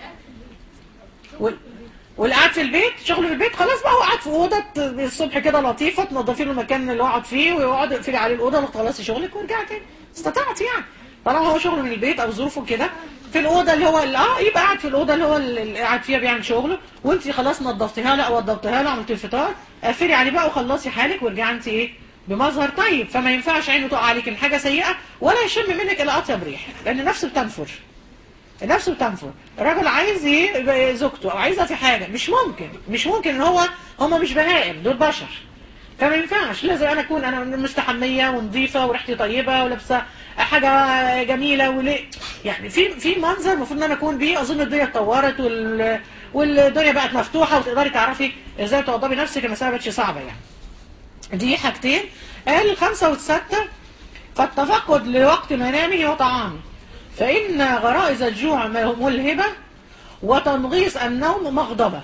وال- واللي قاعد في البيت شغله في البيت خلاص بقى هو قاعد في اوضه الصبح كده لطيفه تنظفي له المكان اللي هو قاعد فيه ويقعد يقفلي عليه الاوضه وتخلصي شغلك وارجعي تاني استطعت يعني طالما هو شغله من البيت او ظروفه كده في الاوضه اللي هو اللي اه يبقى قاعد في الاوضه اللي هو اللي قاعد فيها بيعمل شغله وانت خلاص نظفتيها له او وضبتيها له عملتي الفطار قفلي عليه بقى وخلصي حالك وارجعي انت ايه بمظهر طيب فما ينفعش عينه تقع عليك من حاجه سيئه ولا يشم منك الا اطيب ريح لان نفسه بتنفر نفسه بتنفر الراجل عايز ي- يبقى زوجته او عايزها في حاجه مش ممكن مش ممكن ان هو هم مش بهائم دول بشر فما ينفعش لازم انا اكون انا مستحميه ونظيفه وريحتي طيبه ولابسه حاجه جميله وليه يعني في في منظر المفروض ان انا اكون بيه اظن الدنيا اتطورت وال والدنيا بقت مفتوحه وتقدري تعرفي ازاي توضبي نفسك المساله بقتش صعبه يعني دي حاجتين قال الخمسه والسته فالتفقد لوقت منامه وطعامه فإن غرائز الجوع ملهبة وتنغيص النوم مغضبة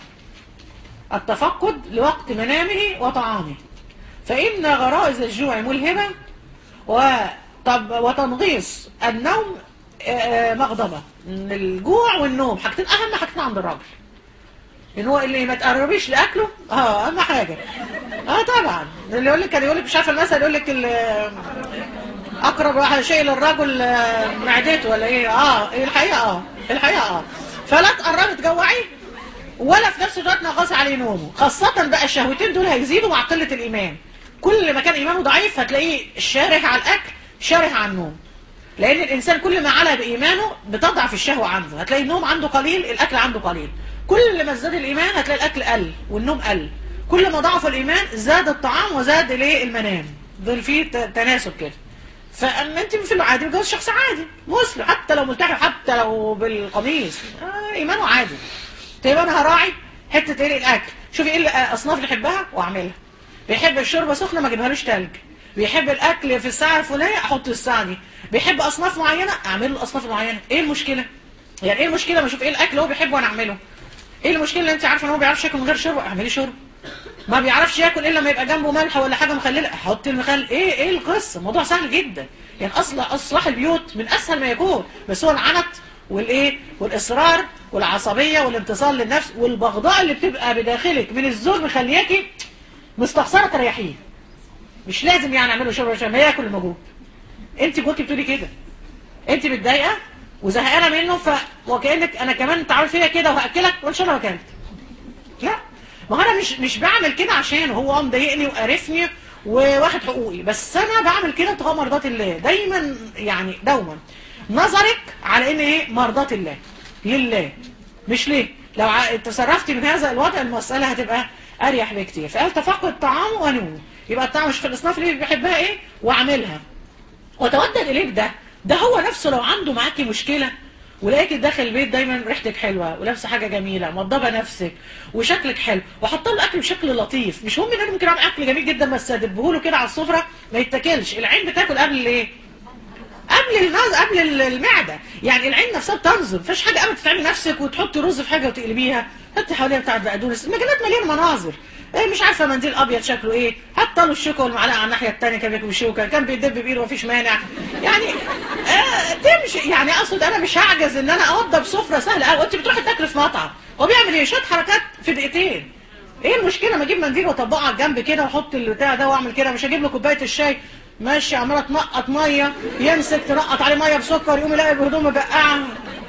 التفقد لوقت منامه وطعامه فإن غرائز الجوع ملهبة وطب وتنغيص النوم آه، مغضبة الجوع والنوم حاجتين أهم حاجتين عند الراجل ان هو اللي ما تقربيش لاكله اه اهم حاجه اه طبعا اللي يقول لك كان يقول لك مش عارفه المثل يقول لك ال- اقرب واحد شيء للرجل آه، معدته ولا ايه اه الحقيقه اه الحقيقه اه فلا تقربي تجوعيه ولا في نفس الوقت نغص عليه نومه خاصة بقى الشهوتين دول هيزيدوا مع قلة الإيمان كل ما كان إيمانه ضعيف هتلاقيه شاره على الأكل شاره على النوم لأن الإنسان كل ما علا بإيمانه بتضعف الشهوة عنده هتلاقي النوم عنده قليل الأكل عنده قليل كل ما ازداد الإيمان هتلاقي الأكل قل والنوم قل كل ما ضعف الإيمان زاد الطعام وزاد الايه المنام دول فيه ت- تناسب كده فأما انت في العادي متجوز شخص عادي مسلم حتى لو ملتحي حتى لو بالقميص آه ايمانه عادي طيب انا هراعي حته ايه الاكل شوفي ايه الاصناف اللي يحبها واعملها بيحب الشوربه سخنه ما اجيبهالوش تلج بيحب الاكل في الساعه الفلانيه احط الساعه دي بيحب اصناف معينه اعمل له اصناف معينه ايه المشكله يعني ايه المشكله ما اشوف ايه الاكل اللي هو بيحبه وانا اعمله ايه المشكله اللي انت عارفه ان هو ما بيعرفش ياكل من غير شوربه اعملي شوربه ما بيعرفش ياكل الا لما يبقى جنبه ملح ولا حاجه مخلله حط المخلل ايه ايه القصه الموضوع سهل جدا يعني اصل اصلاح البيوت من اسهل ما يكون بس هو العنت والايه والاصرار والعصبيه والانتصار للنفس والبغضاء اللي بتبقى بداخلك من الزوج مخلياكي مستخسره تريحيه مش لازم يعني اعمله شرب عشان ما ياكل الموجود انت جواكي بتقولي كده انت متضايقه وزهقانه منه ف وكانك انا كمان تعال فيا كده وهاكلك وان شاء الله ما اكلت لا ما هو انا مش مش بعمل كده عشان هو مضايقني وقرفني وواخد حقوقي بس انا بعمل كده ابتغاء مرضات الله دايما يعني دوما نظرك على ان ايه مرضات الله لله مش ليه لو ع- تصرفتي من هذا الوضع المسألة هتبقى أريح بكتير فقال تفقد الطعام ونوم يبقى الطعام مش في الإصناف اللي بيحبها إيه وأعملها وتودد إليك ده ده هو نفسه لو عنده معاكي مشكلة ولقيتك داخل البيت دايما ريحتك حلوه ولابسه حاجه جميله موضبه نفسك وشكلك حلو وحط له اكل بشكل لطيف مش مهم ان انا ممكن اعمل اكل جميل جدا بس ادبه له كده على السفره ما يتاكلش العين بتاكل قبل الايه قبل الناز قبل ال- المعده يعني العين نفسها بتنظم مفيش حاجه ابدا تتعبي نفسك وتحطي رز في حاجه وتقلبيها حطي حواليها بتاعت بقدونس المجلات مليانه مناظر إيه مش عارفه منديل ابيض شكله ايه حتى له الشوكه والمعلقه على الناحيه الثانيه كان بياكل بالشوكه كان بيدب بايده مفيش مانع يعني آه تمشي يعني اقصد انا مش هعجز ان انا اوضب سفره سهله قوي انت بتروحي تاكلي في مطعم هو بيعمل ايه شويه حركات في دقيقتين ايه المشكله ما اجيب منديل واطبقه على الجنب كده واحط البتاع ده واعمل كده مش هجيب له كوبايه الشاي ماشي عماله تنقط ميه يمسك تنقط عليه ميه بسكر يقوم يلاقي بهدوم مبقعه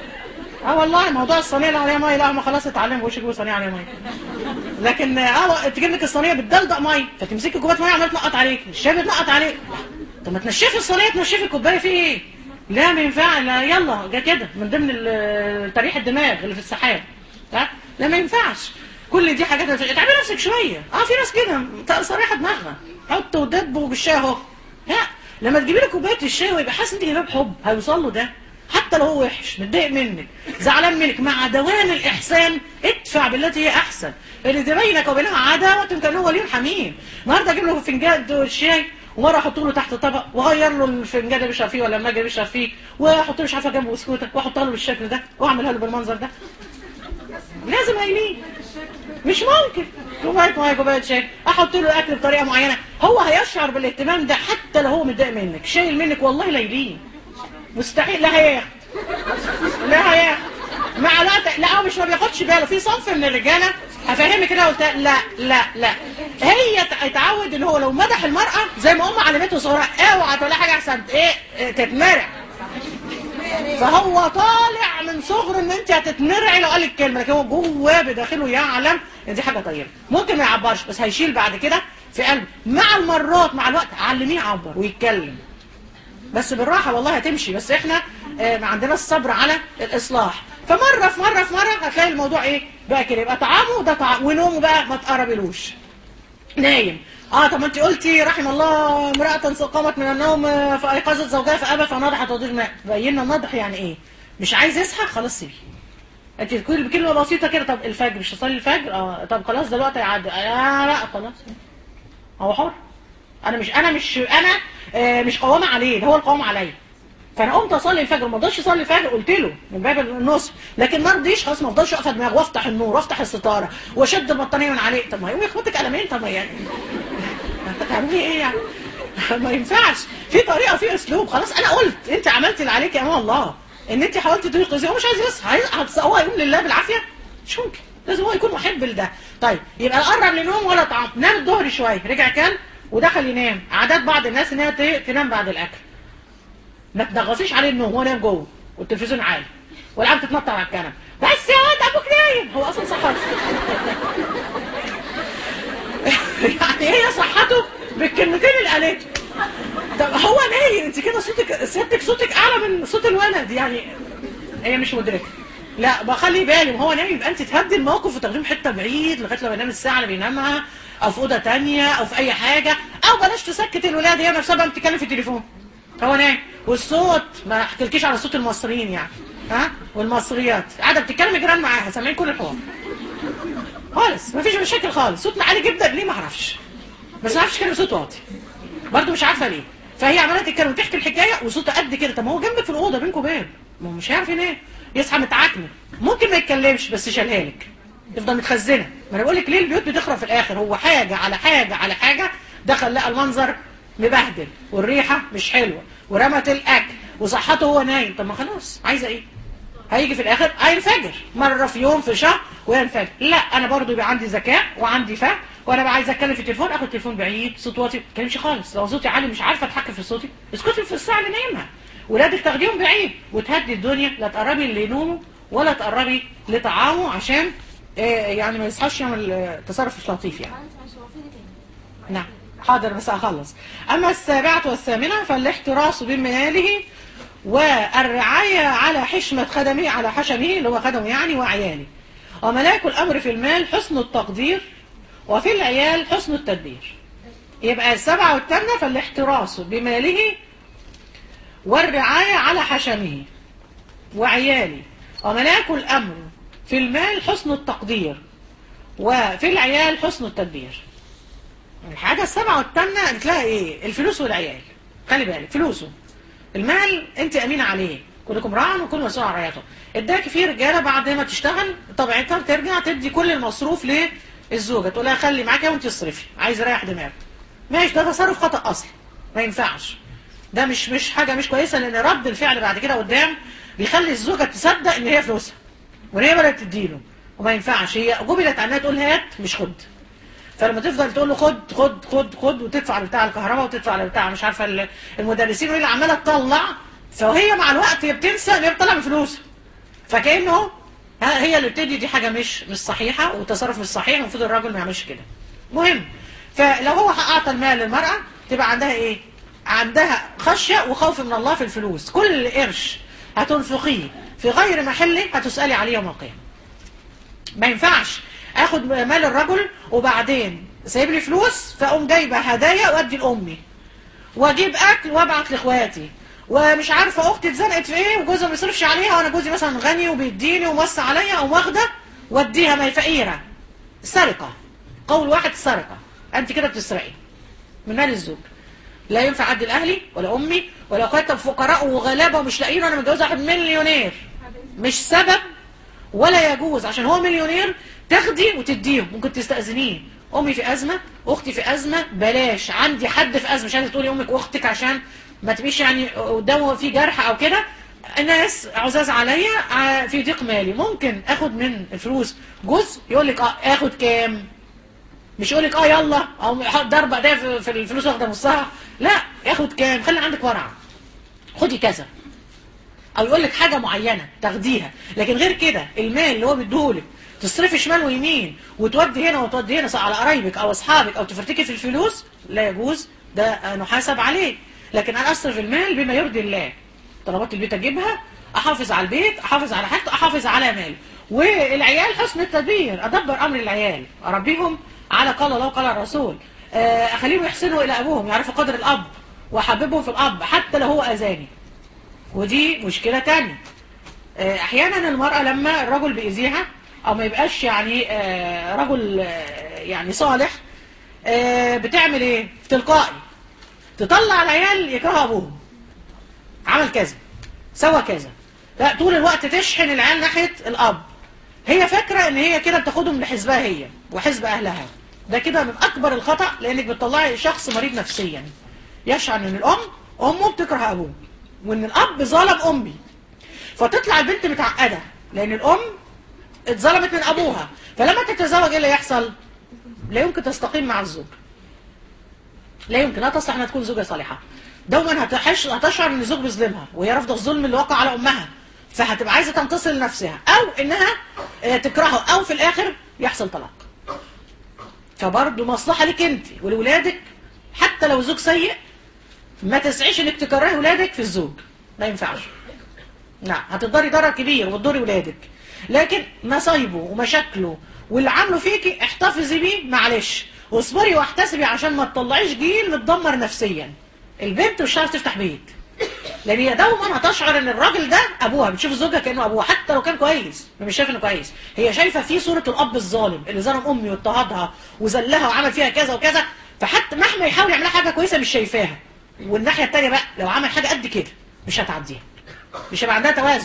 اه والله موضوع الصينيه اللي عليها ميه لا هم خلاص اتعلموا وش يجيبوا صينيه عليها ميه لكن اه تجيب لك الصينيه بتدلدق ميه فتمسكي كوبايه ميه عماله تنقط عليك الشاي بتنقط عليك طب ما تنشفي الصينيه تنشفي الكوبايه في ايه؟ لا ما ينفع لا يلا جا كده من ضمن ال- تريح الدماغ اللي في السحاب لا لا ما ينفعش كل دي حاجات اتعبي نفسك شويه اه في ناس كده صريحه دماغها حط ودب بالشاي اهو لا لما تجيبي له كوبايه الشاي ويبقى حاسس انت جايباه بحب هيوصل له ده حتى لو هو وحش متضايق منك زعلان منك مع دوام الاحسان ادفع بالتي هي احسن اللي بينك وبينها عداوه كان هو ولي حميم النهارده اجيب له فنجان الشاي ومره احط له تحت طبق واغير له الفنجان اللي بيشرب فيه ولا المجرى اللي بيشرب فيه واحط له مش عارفه جنبه بسكوته واحطها له بالشكل ده واعملها له بالمنظر ده لازم هيلين مش ممكن كوبايه ميه كوبايه شاي احط له الاكل بطريقه معينه هو هيشعر بالاهتمام ده حتى لو هو متضايق منك شايل منك والله لا يلين مستحيل لا هياخد لا هياخد مع الوقت لا هو مش ما بياخدش باله في صنف من الرجاله هفهمك كده قلت لا لا لا هي ت- اتعود ان هو لو مدح المراه زي ما امه علمته صغيره اوعى تقول لها حاجه احسن ايه إيه، تتمرع فهو طالع من صغره ان انت هتتمرعي لو قال لك كلمه لكن هو جواه بداخله يعلم ان دي حاجه طيبه ممكن ما يعبرش بس هيشيل بعد كده في قلبه مع المرات مع الوقت علميه يعبر ويتكلم بس بالراحه والله هتمشي بس احنا آه، ما عندناش الصبر على الاصلاح فمره في مره في مره هتلاقي الموضوع ايه بقى كده يبقى طعامه ده طعام ونومه بقى ما تقربلوش نايم اه طب ما انت قلتي رحم الله امرأة قامت من النوم آه، فأيقظت زوجها فأبى فنضحت وضيج ماء بينا النضح يعني ايه مش عايز يصحى خلاص سيبي انت تقولي بكلمة بسيطة كده طب الفجر مش تصلي الفجر اه طب خلاص دلوقتي هيعدي آه لا خلاص هو حر انا مش انا مش انا آه مش قوامة عليه ده هو القوام عليا فانا قمت اصلي الفجر ما رضاش يصلي الفجر قلت له من باب النص لكن ما رضيش خلاص ما افضلش اقف دماغي وافتح النور وافتح الستاره واشد البطانيه من عليه طب ما يقوم يخبطك قلمين طب ما يعني هتعملي ايه يعني ما ينفعش في طريقه في اسلوب خلاص انا قلت انت عملتي اللي عليك يا امام الله ان انت حاولتي تنقذيه هو مش عايز يصحى عايز هتص- هو هيقوم لله بالعافيه مش ممكن لازم هو يكون محب لده طيب يبقى قرب لنوم ولا طعام نام الظهر شويه رجع كل ودخل ينام عادات بعض الناس ان هي ت- تنام بعد الاكل ما تنغصيش عليه النوم هو نايم جوه والتلفزيون عالي والعيال تتنطط على الكنبه بس يا واد ابوك نايم هو اصلا صحته يعني هي صحته بالكلمتين اللي قالته طب هو نايم انت كده صوتك سيادتك صوتك اعلى من صوت الولد يعني هي مش مدركه لا بخلي بالي وهو نايم يبقى انت تهدي الموقف وتاخديه في حته بعيد لغايه لما ينام الساعه اللي بينامها او في اوضه تانية او في اي حاجه او بلاش تسكت الولاد هي نفسها بقى بتتكلم في التليفون هو نايم والصوت ما احكيلكيش على صوت المصريين يعني ها والمصريات قاعده بتتكلم جيران معاها سامعين كل الحوار خالص مفيش مشاكل خالص صوتنا عالي جدا ليه ما اعرفش بس ما اعرفش اتكلم صوت واطي برضه مش عارفه ليه فهي عماله تتكلم وتحكي الحكايه وصوتها قد كده طب ما هو جنبك في الاوضه بينكم باب ما هو مش هيعرف ينام يصحى متعكنه ممكن ما يتكلمش بس شالها لك تفضل متخزنه ما انا بقول لك ليه البيوت بتخرب في الاخر هو حاجه على حاجه على حاجه دخل لقى المنظر مبهدل والريحه مش حلوه ورمت الاكل وصحته هو نايم طب ما خلاص عايزه ايه هيجي في الاخر هينفجر مره في يوم في شهر وينفجر لا انا برضو يبقى عندي ذكاء وعندي فهم وانا بقى عايزه اتكلم في التليفون اخد التليفون بعيد صوت واطي ما اتكلمش خالص لو صوتي عالي مش عارفه اتحكم في صوتي اسكتي في الساعه اللي نايمها ولادك تاخديهم بعيد وتهدي الدنيا لا تقربي لنومه ولا تقربي لطعامه عشان آه، يعني ما يصحاش يعمل آه، تصرف مش لطيف يعني معلش معلش هو في إيه تاني نعم حاضر بس هخلص أما السابعة والثامنة فالاحتراس بماله والرعاية على حشمة خدمه على حشمه اللي هو خدمه يعني وعياله وملاك الأمر في المال حسن التقدير وفي العيال حسن التدبير يبقى السبعة والثامنة فالاحتراس بماله والرعاية على حشمه وعياله وملاك الأمر في المال حسن التقدير وفي العيال حسن التدبير الحاجة السبعة والثامنة بتلاقي ايه الفلوس والعيال خلي بالك فلوسه المال انت امينة عليه كلكم راعن وكل مسؤول عن رعايته اداكي فيه رجالة بعد ما تشتغل طبيعتها بترجع تدي كل المصروف للزوجة تقول لها خلي معاكي وانت تصرفي عايز اريح دماغك ماشي ده تصرف خطأ اصلا ما ينفعش ده مش مش حاجة مش كويسة لان رد الفعل بعد كده قدام بيخلي الزوجة تصدق ان هي فلوسها وان هي بدأت تديله وما ينفعش هي جبلت على انها تقول هات مش خد فلما تفضل تقول له خد خد خد خد وتدفع بتاع الكهرباء وتدفع بتاع مش عارفه ال- المدرسين وهي اللي عماله تطلع فهي مع الوقت هي بتنسى ان هي بتطلع من فلوسها فكانه ها هي اللي بتدي دي حاجه مش مش صحيحه وتصرف مش صحيح المفروض الراجل ما يعملش كده مهم فلو هو اعطى المال للمراه تبقى عندها ايه عندها خشيه وخوف من الله في الفلوس كل قرش هتنفقيه في غير محله هتسالي عليه يوم القيامه ما ينفعش اخد مال الرجل وبعدين سايب لي فلوس فاقوم جايبه هدايا وادي لامي واجيب اكل وابعت لاخواتي ومش عارفه اختي اتزنقت في ايه وجوزها ما بيصرفش عليها وانا جوزي مثلا غني وبيديني وموسع عليا او واخده واديها ما هي فقيره سرقه قول واحد سرقه انت كده بتسرقي من مال الزوج لا ينفع ادي لاهلي ولا امي ولا اخواتي فقراء وغلابه ومش لاقيين وانا متجوزه واحد مليونير مش سبب ولا يجوز عشان هو مليونير تاخدي وتديه ممكن تستأذنيه امي في ازمه اختي في ازمه بلاش عندي حد في ازمه مش عايزه تقولي امك واختك عشان ما تبقيش يعني قدامه في جرح او كده ناس عزاز عليا ع- في ضيق مالي ممكن اخد من الفلوس جزء يقول لك اه اخد كام مش يقول لك اه يلا او ضربه ده في في الفلوس واخده نصها لا اخد كام خلي عندك ورع خدي كذا او يقول لك حاجه معينه تاخديها لكن غير كده المال اللي هو بيديهولك تصرفي شمال ويمين وتودي هنا وتودي هنا سواء على قرايبك او اصحابك او تفرتكي في الفلوس لا يجوز ده نحاسب عليه لكن انا اصرف المال بما يرضي الله طلبات البيت اجيبها احافظ على البيت احافظ على حاجته احافظ على مالي والعيال حسن التدبير ادبر امر العيال اربيهم على قال الله وقال الرسول آه، اخليهم يحسنوا الى ابوهم يعرفوا قدر الاب واحببهم في الاب حتى لو هو اذاني ودي مشكلة تانية آه، احيانا المرأة لما الرجل بيأذيها او ما يبقاش يعني آه، رجل آه، يعني صالح آه، بتعمل ايه تلقائي تطلع العيال يكرهوا ابوهم عمل كذا سوى كذا لا طول الوقت تشحن العيال ناحية الاب هي فاكرة ان هي كده بتاخدهم لحزبها هي وحزب اهلها ده كده من اكبر الخطأ لانك بتطلعي شخص مريض نفسيا يشعر ان الام امه بتكره ابوه وان الاب ظلم امي فتطلع البنت متعقده لان الام اتظلمت من ابوها فلما تتزوج ايه اللي يحصل لا يمكن تستقيم مع الزوج لا يمكن لا تصلح انها تكون زوجه صالحه دوما هتحش هتشعر ان الزوج بيظلمها وهي رافضه الظلم اللي وقع على امها فهتبقى عايزه تنتصر لنفسها او انها آه، تكرهه او في الاخر يحصل طلاق فبرضه مصلحه ليك انت ولولادك حتى لو زوج سيء ما تسعيش انك تكرهي ولادك في الزوج ما ينفعش لا هتضري ضرر كبير وتضري ولادك لكن مصايبه ومشاكله واللي عامله فيكي احتفظي بيه معلش واصبري واحتسبي عشان ما تطلعيش جيل متدمر نفسيا البنت مش هتعرف تفتح بيت لان هي دوما هتشعر ان الراجل ده ابوها بتشوف زوجها كانه ابوها حتى لو كان كويس مش شايف انه كويس هي شايفه فيه صوره الاب الظالم اللي ظلم امي واضطهدها وذلها وعمل فيها كذا وكذا فحتى مهما يحاول يعمل لها حاجه كويسه مش شايفاها والناحيه الثانيه بقى لو عمل حاجه قد كده مش هتعديها مش هيبقى عندها توازن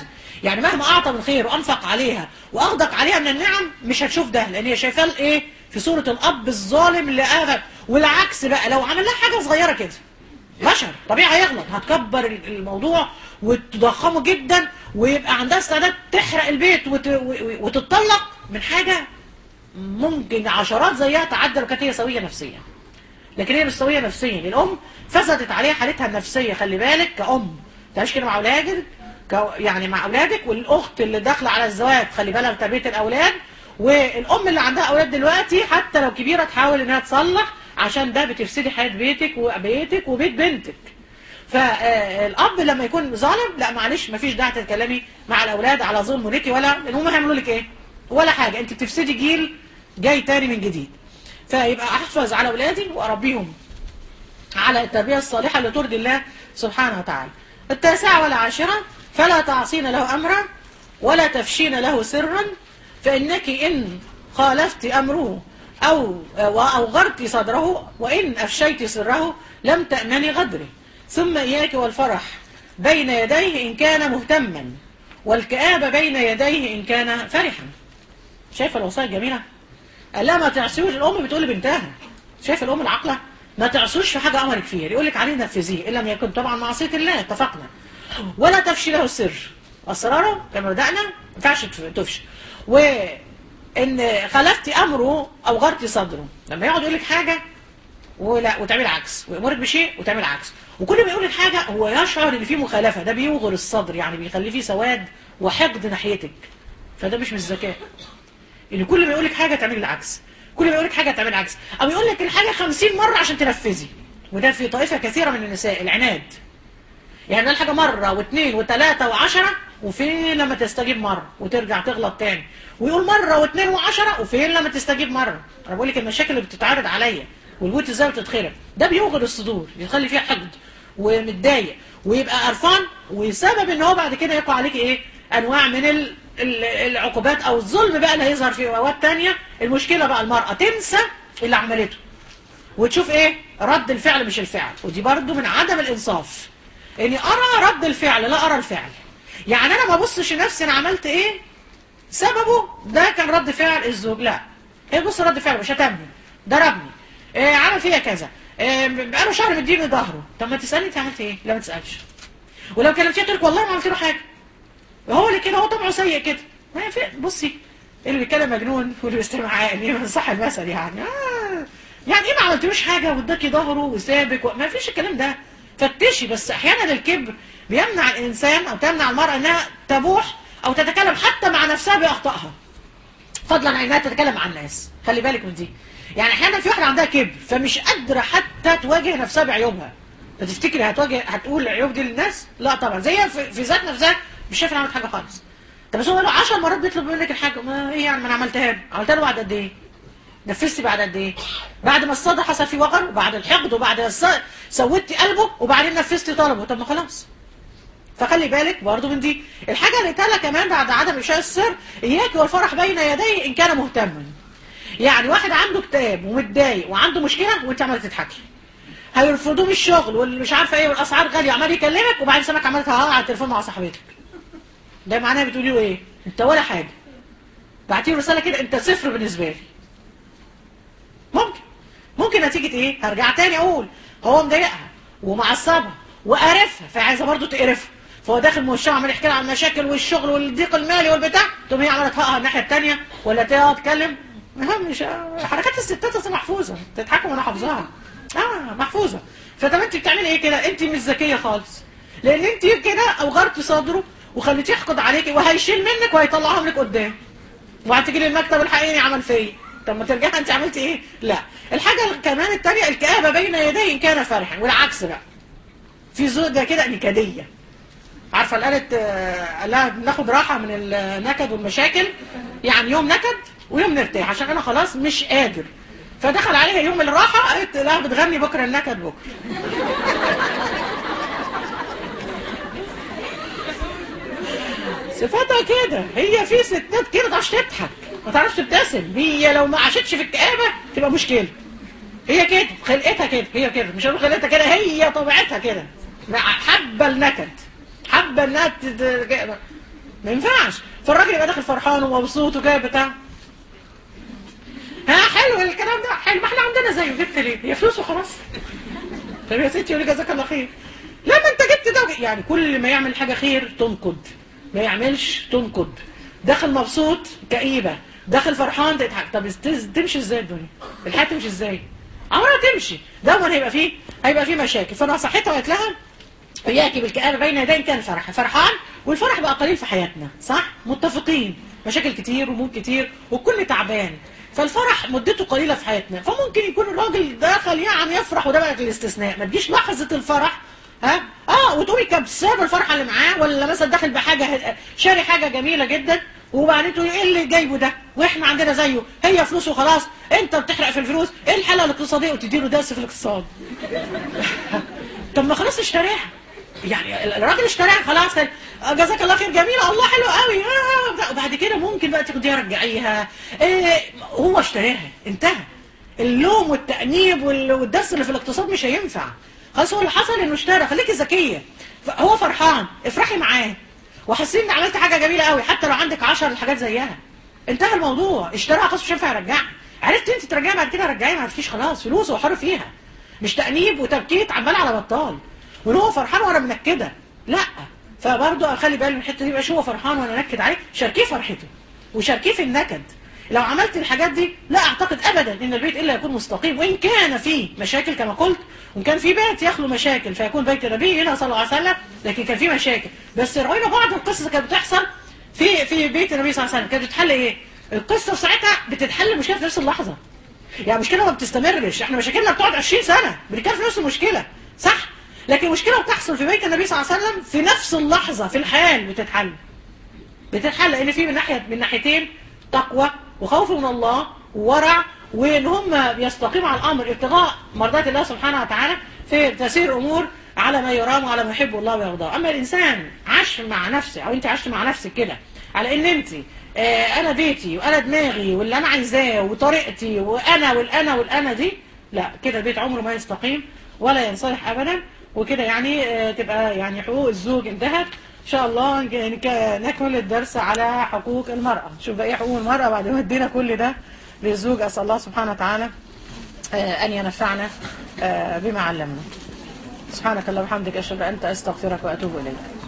يعني مهما اعطى من خير وانفق عليها واغدق عليها من النعم مش هتشوف ده لان هي شايفاه ايه في صوره الاب الظالم اللي اغل والعكس بقى لو عمل لها حاجه صغيره كده بشر طبيعي هيغلط هتكبر الموضوع وتضخمه جدا ويبقى عندها استعداد تحرق البيت وت... و- وتتطلق من حاجه ممكن عشرات زيها تعدى لو كانت هي سويه نفسيا لكن هي مش سويه نفسيا الام فسدت عليها حالتها النفسيه خلي بالك كأم تعيش كده مع اولادك ك... يعني مع اولادك والاخت اللي داخله على الزواج خلي بالها من تربيه الاولاد والام اللي عندها اولاد دلوقتي حتى لو كبيره تحاول انها تصلح عشان ده بتفسدي حياه بيتك وبيتك وبيت بنتك فالاب لما يكون ظالم لا معلش مفيش داعي تتكلمي مع الاولاد على ظلم وليكي ولا ان هم هيعملوا لك ايه ولا حاجه انت بتفسدي جيل جاي تاني من جديد فيبقى احفظ على اولادي واربيهم على التربيه الصالحه اللي ترضي الله سبحانه وتعالى التاسعه والعاشره فلا تعصين له امرا ولا تفشين له سرا فانك ان خالفت امره او واوغرت صدره وان افشيت سره لم تامني غدره ثم اياك والفرح بين يديه ان كان مهتما والكآبه بين يديه ان كان فرحا شايفه الوصايا الجميله قال لها ما تعصيوش الام بتقول لبنتها شايف الام العاقله ما تعصوش في حاجه امرك فيها يقول لك عليه نفذيه ان لم يكن طبعا معصيه الله اتفقنا ولا تفشي له السر اسراره كما بدانا ما ينفعش تفشي وان خالفت امره او غرت صدره لما يقعد يقول لك حاجه ولا وتعمل عكس ويامرك بشيء وتعمل عكس وكل ما يقول لك حاجه هو يشعر ان في مخالفه ده بيوغر الصدر يعني بيخليه فيه سواد وحقد ناحيتك فده مش من الذكاء ان كل ما يقول لك حاجه تعملي العكس كل ما يقول لك حاجه تعملي العكس او يقول لك الحاجه 50 مره عشان تنفذي وده في طائفه كثيره من النساء العناد يعني الحاجه مره واثنين وثلاثه وعشرة وفين لما تستجيب مره وترجع تغلط تاني ويقول مره واثنين وعشرة وفين لما تستجيب مره انا بقول لك المشاكل اللي بتتعرض عليا والبيوت ازاي بتتخرب ده بيوغر الصدور يخلي فيها حقد ومتضايق ويبقى قرفان وسبب ان هو بعد كده يقع عليك ايه انواع من ال ال- العقوبات او الظلم بقى اللي هيظهر في اوقات تانية المشكله بقى المراه تنسى اللي عملته وتشوف ايه رد الفعل مش الفعل ودي برضو من عدم الانصاف اني ارى رد الفعل لا ارى الفعل يعني انا ما ابصش نفسي انا عملت ايه سببه ده كان رد فعل الزوج لا هي بص رد فعل مش شتمني ضربني إيه عمل فيا كذا إيه بقاله شهر مديني ظهره طب ما تسالني انت عملت ايه لا ما تسالش ولو كلمتيه تقول لك والله ما عملت له حاجه هو اللي كده هو طبعه سيء كده ما في بصي اللي بيتكلم مجنون واللي بيستمع عاقل من صح المثل يعني آه. يعني ايه ما عملتلوش حاجه واداكي ظهره وسابك و... ما فيش الكلام ده فتشي بس احيانا الكبر بيمنع الانسان او تمنع المراه انها تبوح او تتكلم حتى مع نفسها باخطائها فضلا عن انها تتكلم مع الناس خلي بالك من دي يعني احيانا في واحده عندها كبر فمش قادره حتى تواجه نفسها بعيوبها فتفتكري هتواجه هتقول العيوب دي للناس لا طبعا زي هي في, في ذات نفسها مش شايفه انها عملت حاجه خالص طب بس هو لو 10 مرات بيطلب منك الحاجه ما ايه يعني ما انا عملتها له عملتها له بعد قد ايه نفذتي بعد قد ايه بعد ما الصدى حصل فيه وغر وبعد الحقد وبعد الص... سويتي قلبه وبعدين نفذتي طلبه طب ما خلاص فخلي بالك برضو من دي الحاجه اللي تالا كمان بعد عدم افشاء السر اياك والفرح بين يديه ان كان مهتما يعني واحد عنده اكتئاب ومتضايق وعنده مشكله وانت عماله تضحكي هيرفضوه من الشغل واللي مش عارفه ايه والاسعار غاليه عمال يكلمك وبعدين سمعك عمال تهوى على التليفون مع صاحبتك ده معناه بتقولي له ايه انت ولا حاجه بعتي له رساله كده انت صفر بالنسبه لي ممكن ممكن نتيجه ايه هرجع تاني اقول هو مضايقها ومعصبها وقرفها فعايزه برضه تقرفها فهو داخل موشها عمال يحكي لها عن المشاكل والشغل والضيق المالي والبتاع تقوم هي عماله تهقها الناحيه الثانيه ولا تقعد تتكلم المهم مش حركات الستات اصلا محفوظه تضحكوا وانا حافظاها اه محفوظه فطب انت بتعملي ايه كده انت مش ذكيه خالص لان انت كده اوغرتي صدره وخليتيه يحقد عليكي وهيشيل منك وهيطلعهم لك قدام وهتيجي لي المكتب الحقيقي عمل فيا طب ما ترجعي انت عملتي ايه لا الحاجه كمان الثانيه الكآبه بين يديه ان كان فرحا والعكس بقى في زوجه كده نكديه عارفه اللي قالت آه، قال لها ناخد راحه من النكد والمشاكل يعني يوم نكد ويوم نرتاح عشان انا خلاص مش قادر فدخل عليها يوم الراحه قالت لها بتغني بكره النكد بكره صفاتها كده هي في ستات كده ما تعرفش تضحك ما تعرفش تبتسم هي لو ما عاشتش في الكآبة تبقى مشكلة هي كده خلقتها كده هي كده مش هقول خلقتها كده هي طبيعتها كده حابة النكد حابة انها تت- كده. ما ينفعش فالراجل يبقى داخل فرحان ومبسوط وجايب بتاع ها حلو الكلام ده حلو ما احنا عندنا زيه جبت ليه هي فلوس وخلاص طب يا ستي يقول لي جزاك الله خير لا ما انت جبت ده يعني كل ما يعمل حاجه خير تنقد ما يعملش تنقد داخل مبسوط كئيبه داخل فرحان تضحك طب تز- تمشي ازاي الدنيا الحياه تمشي ازاي عمرها تمشي دايما هيبقى فيه هيبقى فيه مشاكل فانا صحتها وقالت لها إياك بالكآبة بين يدي كان فرح فرحان والفرح بقى قليل في حياتنا صح متفقين مشاكل كتير وموت كتير والكل تعبان فالفرح مدته قليلة في حياتنا فممكن يكون الراجل دخل يعني يفرح وده بقى الاستثناء ما تجيش لحظة الفرح ها اه وتقولي كبسان الفرحة اللي معاه ولا مثلا داخل بحاجة شاري حاجة جميلة جدا وبعدين تقولي ايه اللي جايبه ده واحنا عندنا زيه هي فلوس وخلاص انت بتحرق في الفلوس ايه الحالة الاقتصادية وتديله درس في الاقتصاد طب ما خلاص اشتراها يعني الراجل اشتراها خلاص كان جزاك الله خير جميلة الله حلو قوي آه، وبعد كده ممكن بقى تاخديها رجعيها إيه هو اشتراها انتهى اللوم والتأنيب وال- والدرس اللي في الاقتصاد مش هينفع خلاص هو اللي حصل انه اشترى خليكي ذكية ف- هو فرحان افرحي معاه وحسين ان عملت حاجة جميلة قوي حتى لو عندك 10 حاجات زيها انتهى الموضوع اشتراها خلاص مش هينفع يرجعها عرفت انت ترجعها بعد كده رجعيها ما عرفتيش خلاص فلوس وحر فيها مش تأنيب وتبكيت عمال على بطال وان هو فرحان وانا منكده لا فبرضه اخلي بالي من الحته دي يبقى هو فرحان وانا انكد عليه شاركيه فرحته وشاركيه في النكد لو عملت الحاجات دي لا اعتقد ابدا ان البيت الا يكون مستقيم وان كان فيه مشاكل كما قلت وان كان في بيت يخلو مشاكل فيكون بيت النبي هنا صلى الله عليه وسلم لكن كان في مشاكل بس راينا بعض القصص اللي كانت بتحصل في في بيت النبي صلى الله عليه وسلم كانت بتتحل ايه القصه ساعتها بتتحل المشكله في نفس اللحظه يعني مشكله ما بتستمرش احنا مشاكلنا بتقعد 20 سنه بنتكلم في نفس المشكله صح لكن المشكله بتحصل في بيت النبي صلى الله عليه وسلم في نفس اللحظه في الحال بتتحل بتتحل لان في من ناحيه من ناحيتين تقوى وخوف من الله وورع وان هم بيستقيموا على الامر ابتغاء مرضات الله سبحانه وتعالى في تسير امور على ما يرام وعلى ما يحب الله ويرضاه اما الانسان عاش مع نفسه او انت عشت مع نفسك كده على ان انت آه انا بيتي وانا دماغي واللي انا عايزاه وطريقتي وانا والانا والانا دي لا كده البيت عمره ما يستقيم ولا ينصلح ابدا وكده يعني آه تبقى يعني حقوق الزوج انتهت ان شاء الله نك- نك- نكمل الدرس على حقوق المرأة نشوف بقى ايه حقوق المرأة بعد ما ادينا كل ده للزوج اسال الله سبحانه وتعالى آه، ان ينفعنا آه، بما علمنا سبحانك اللهم وبحمدك اشهد ان لا اله الا انت استغفرك واتوب اليك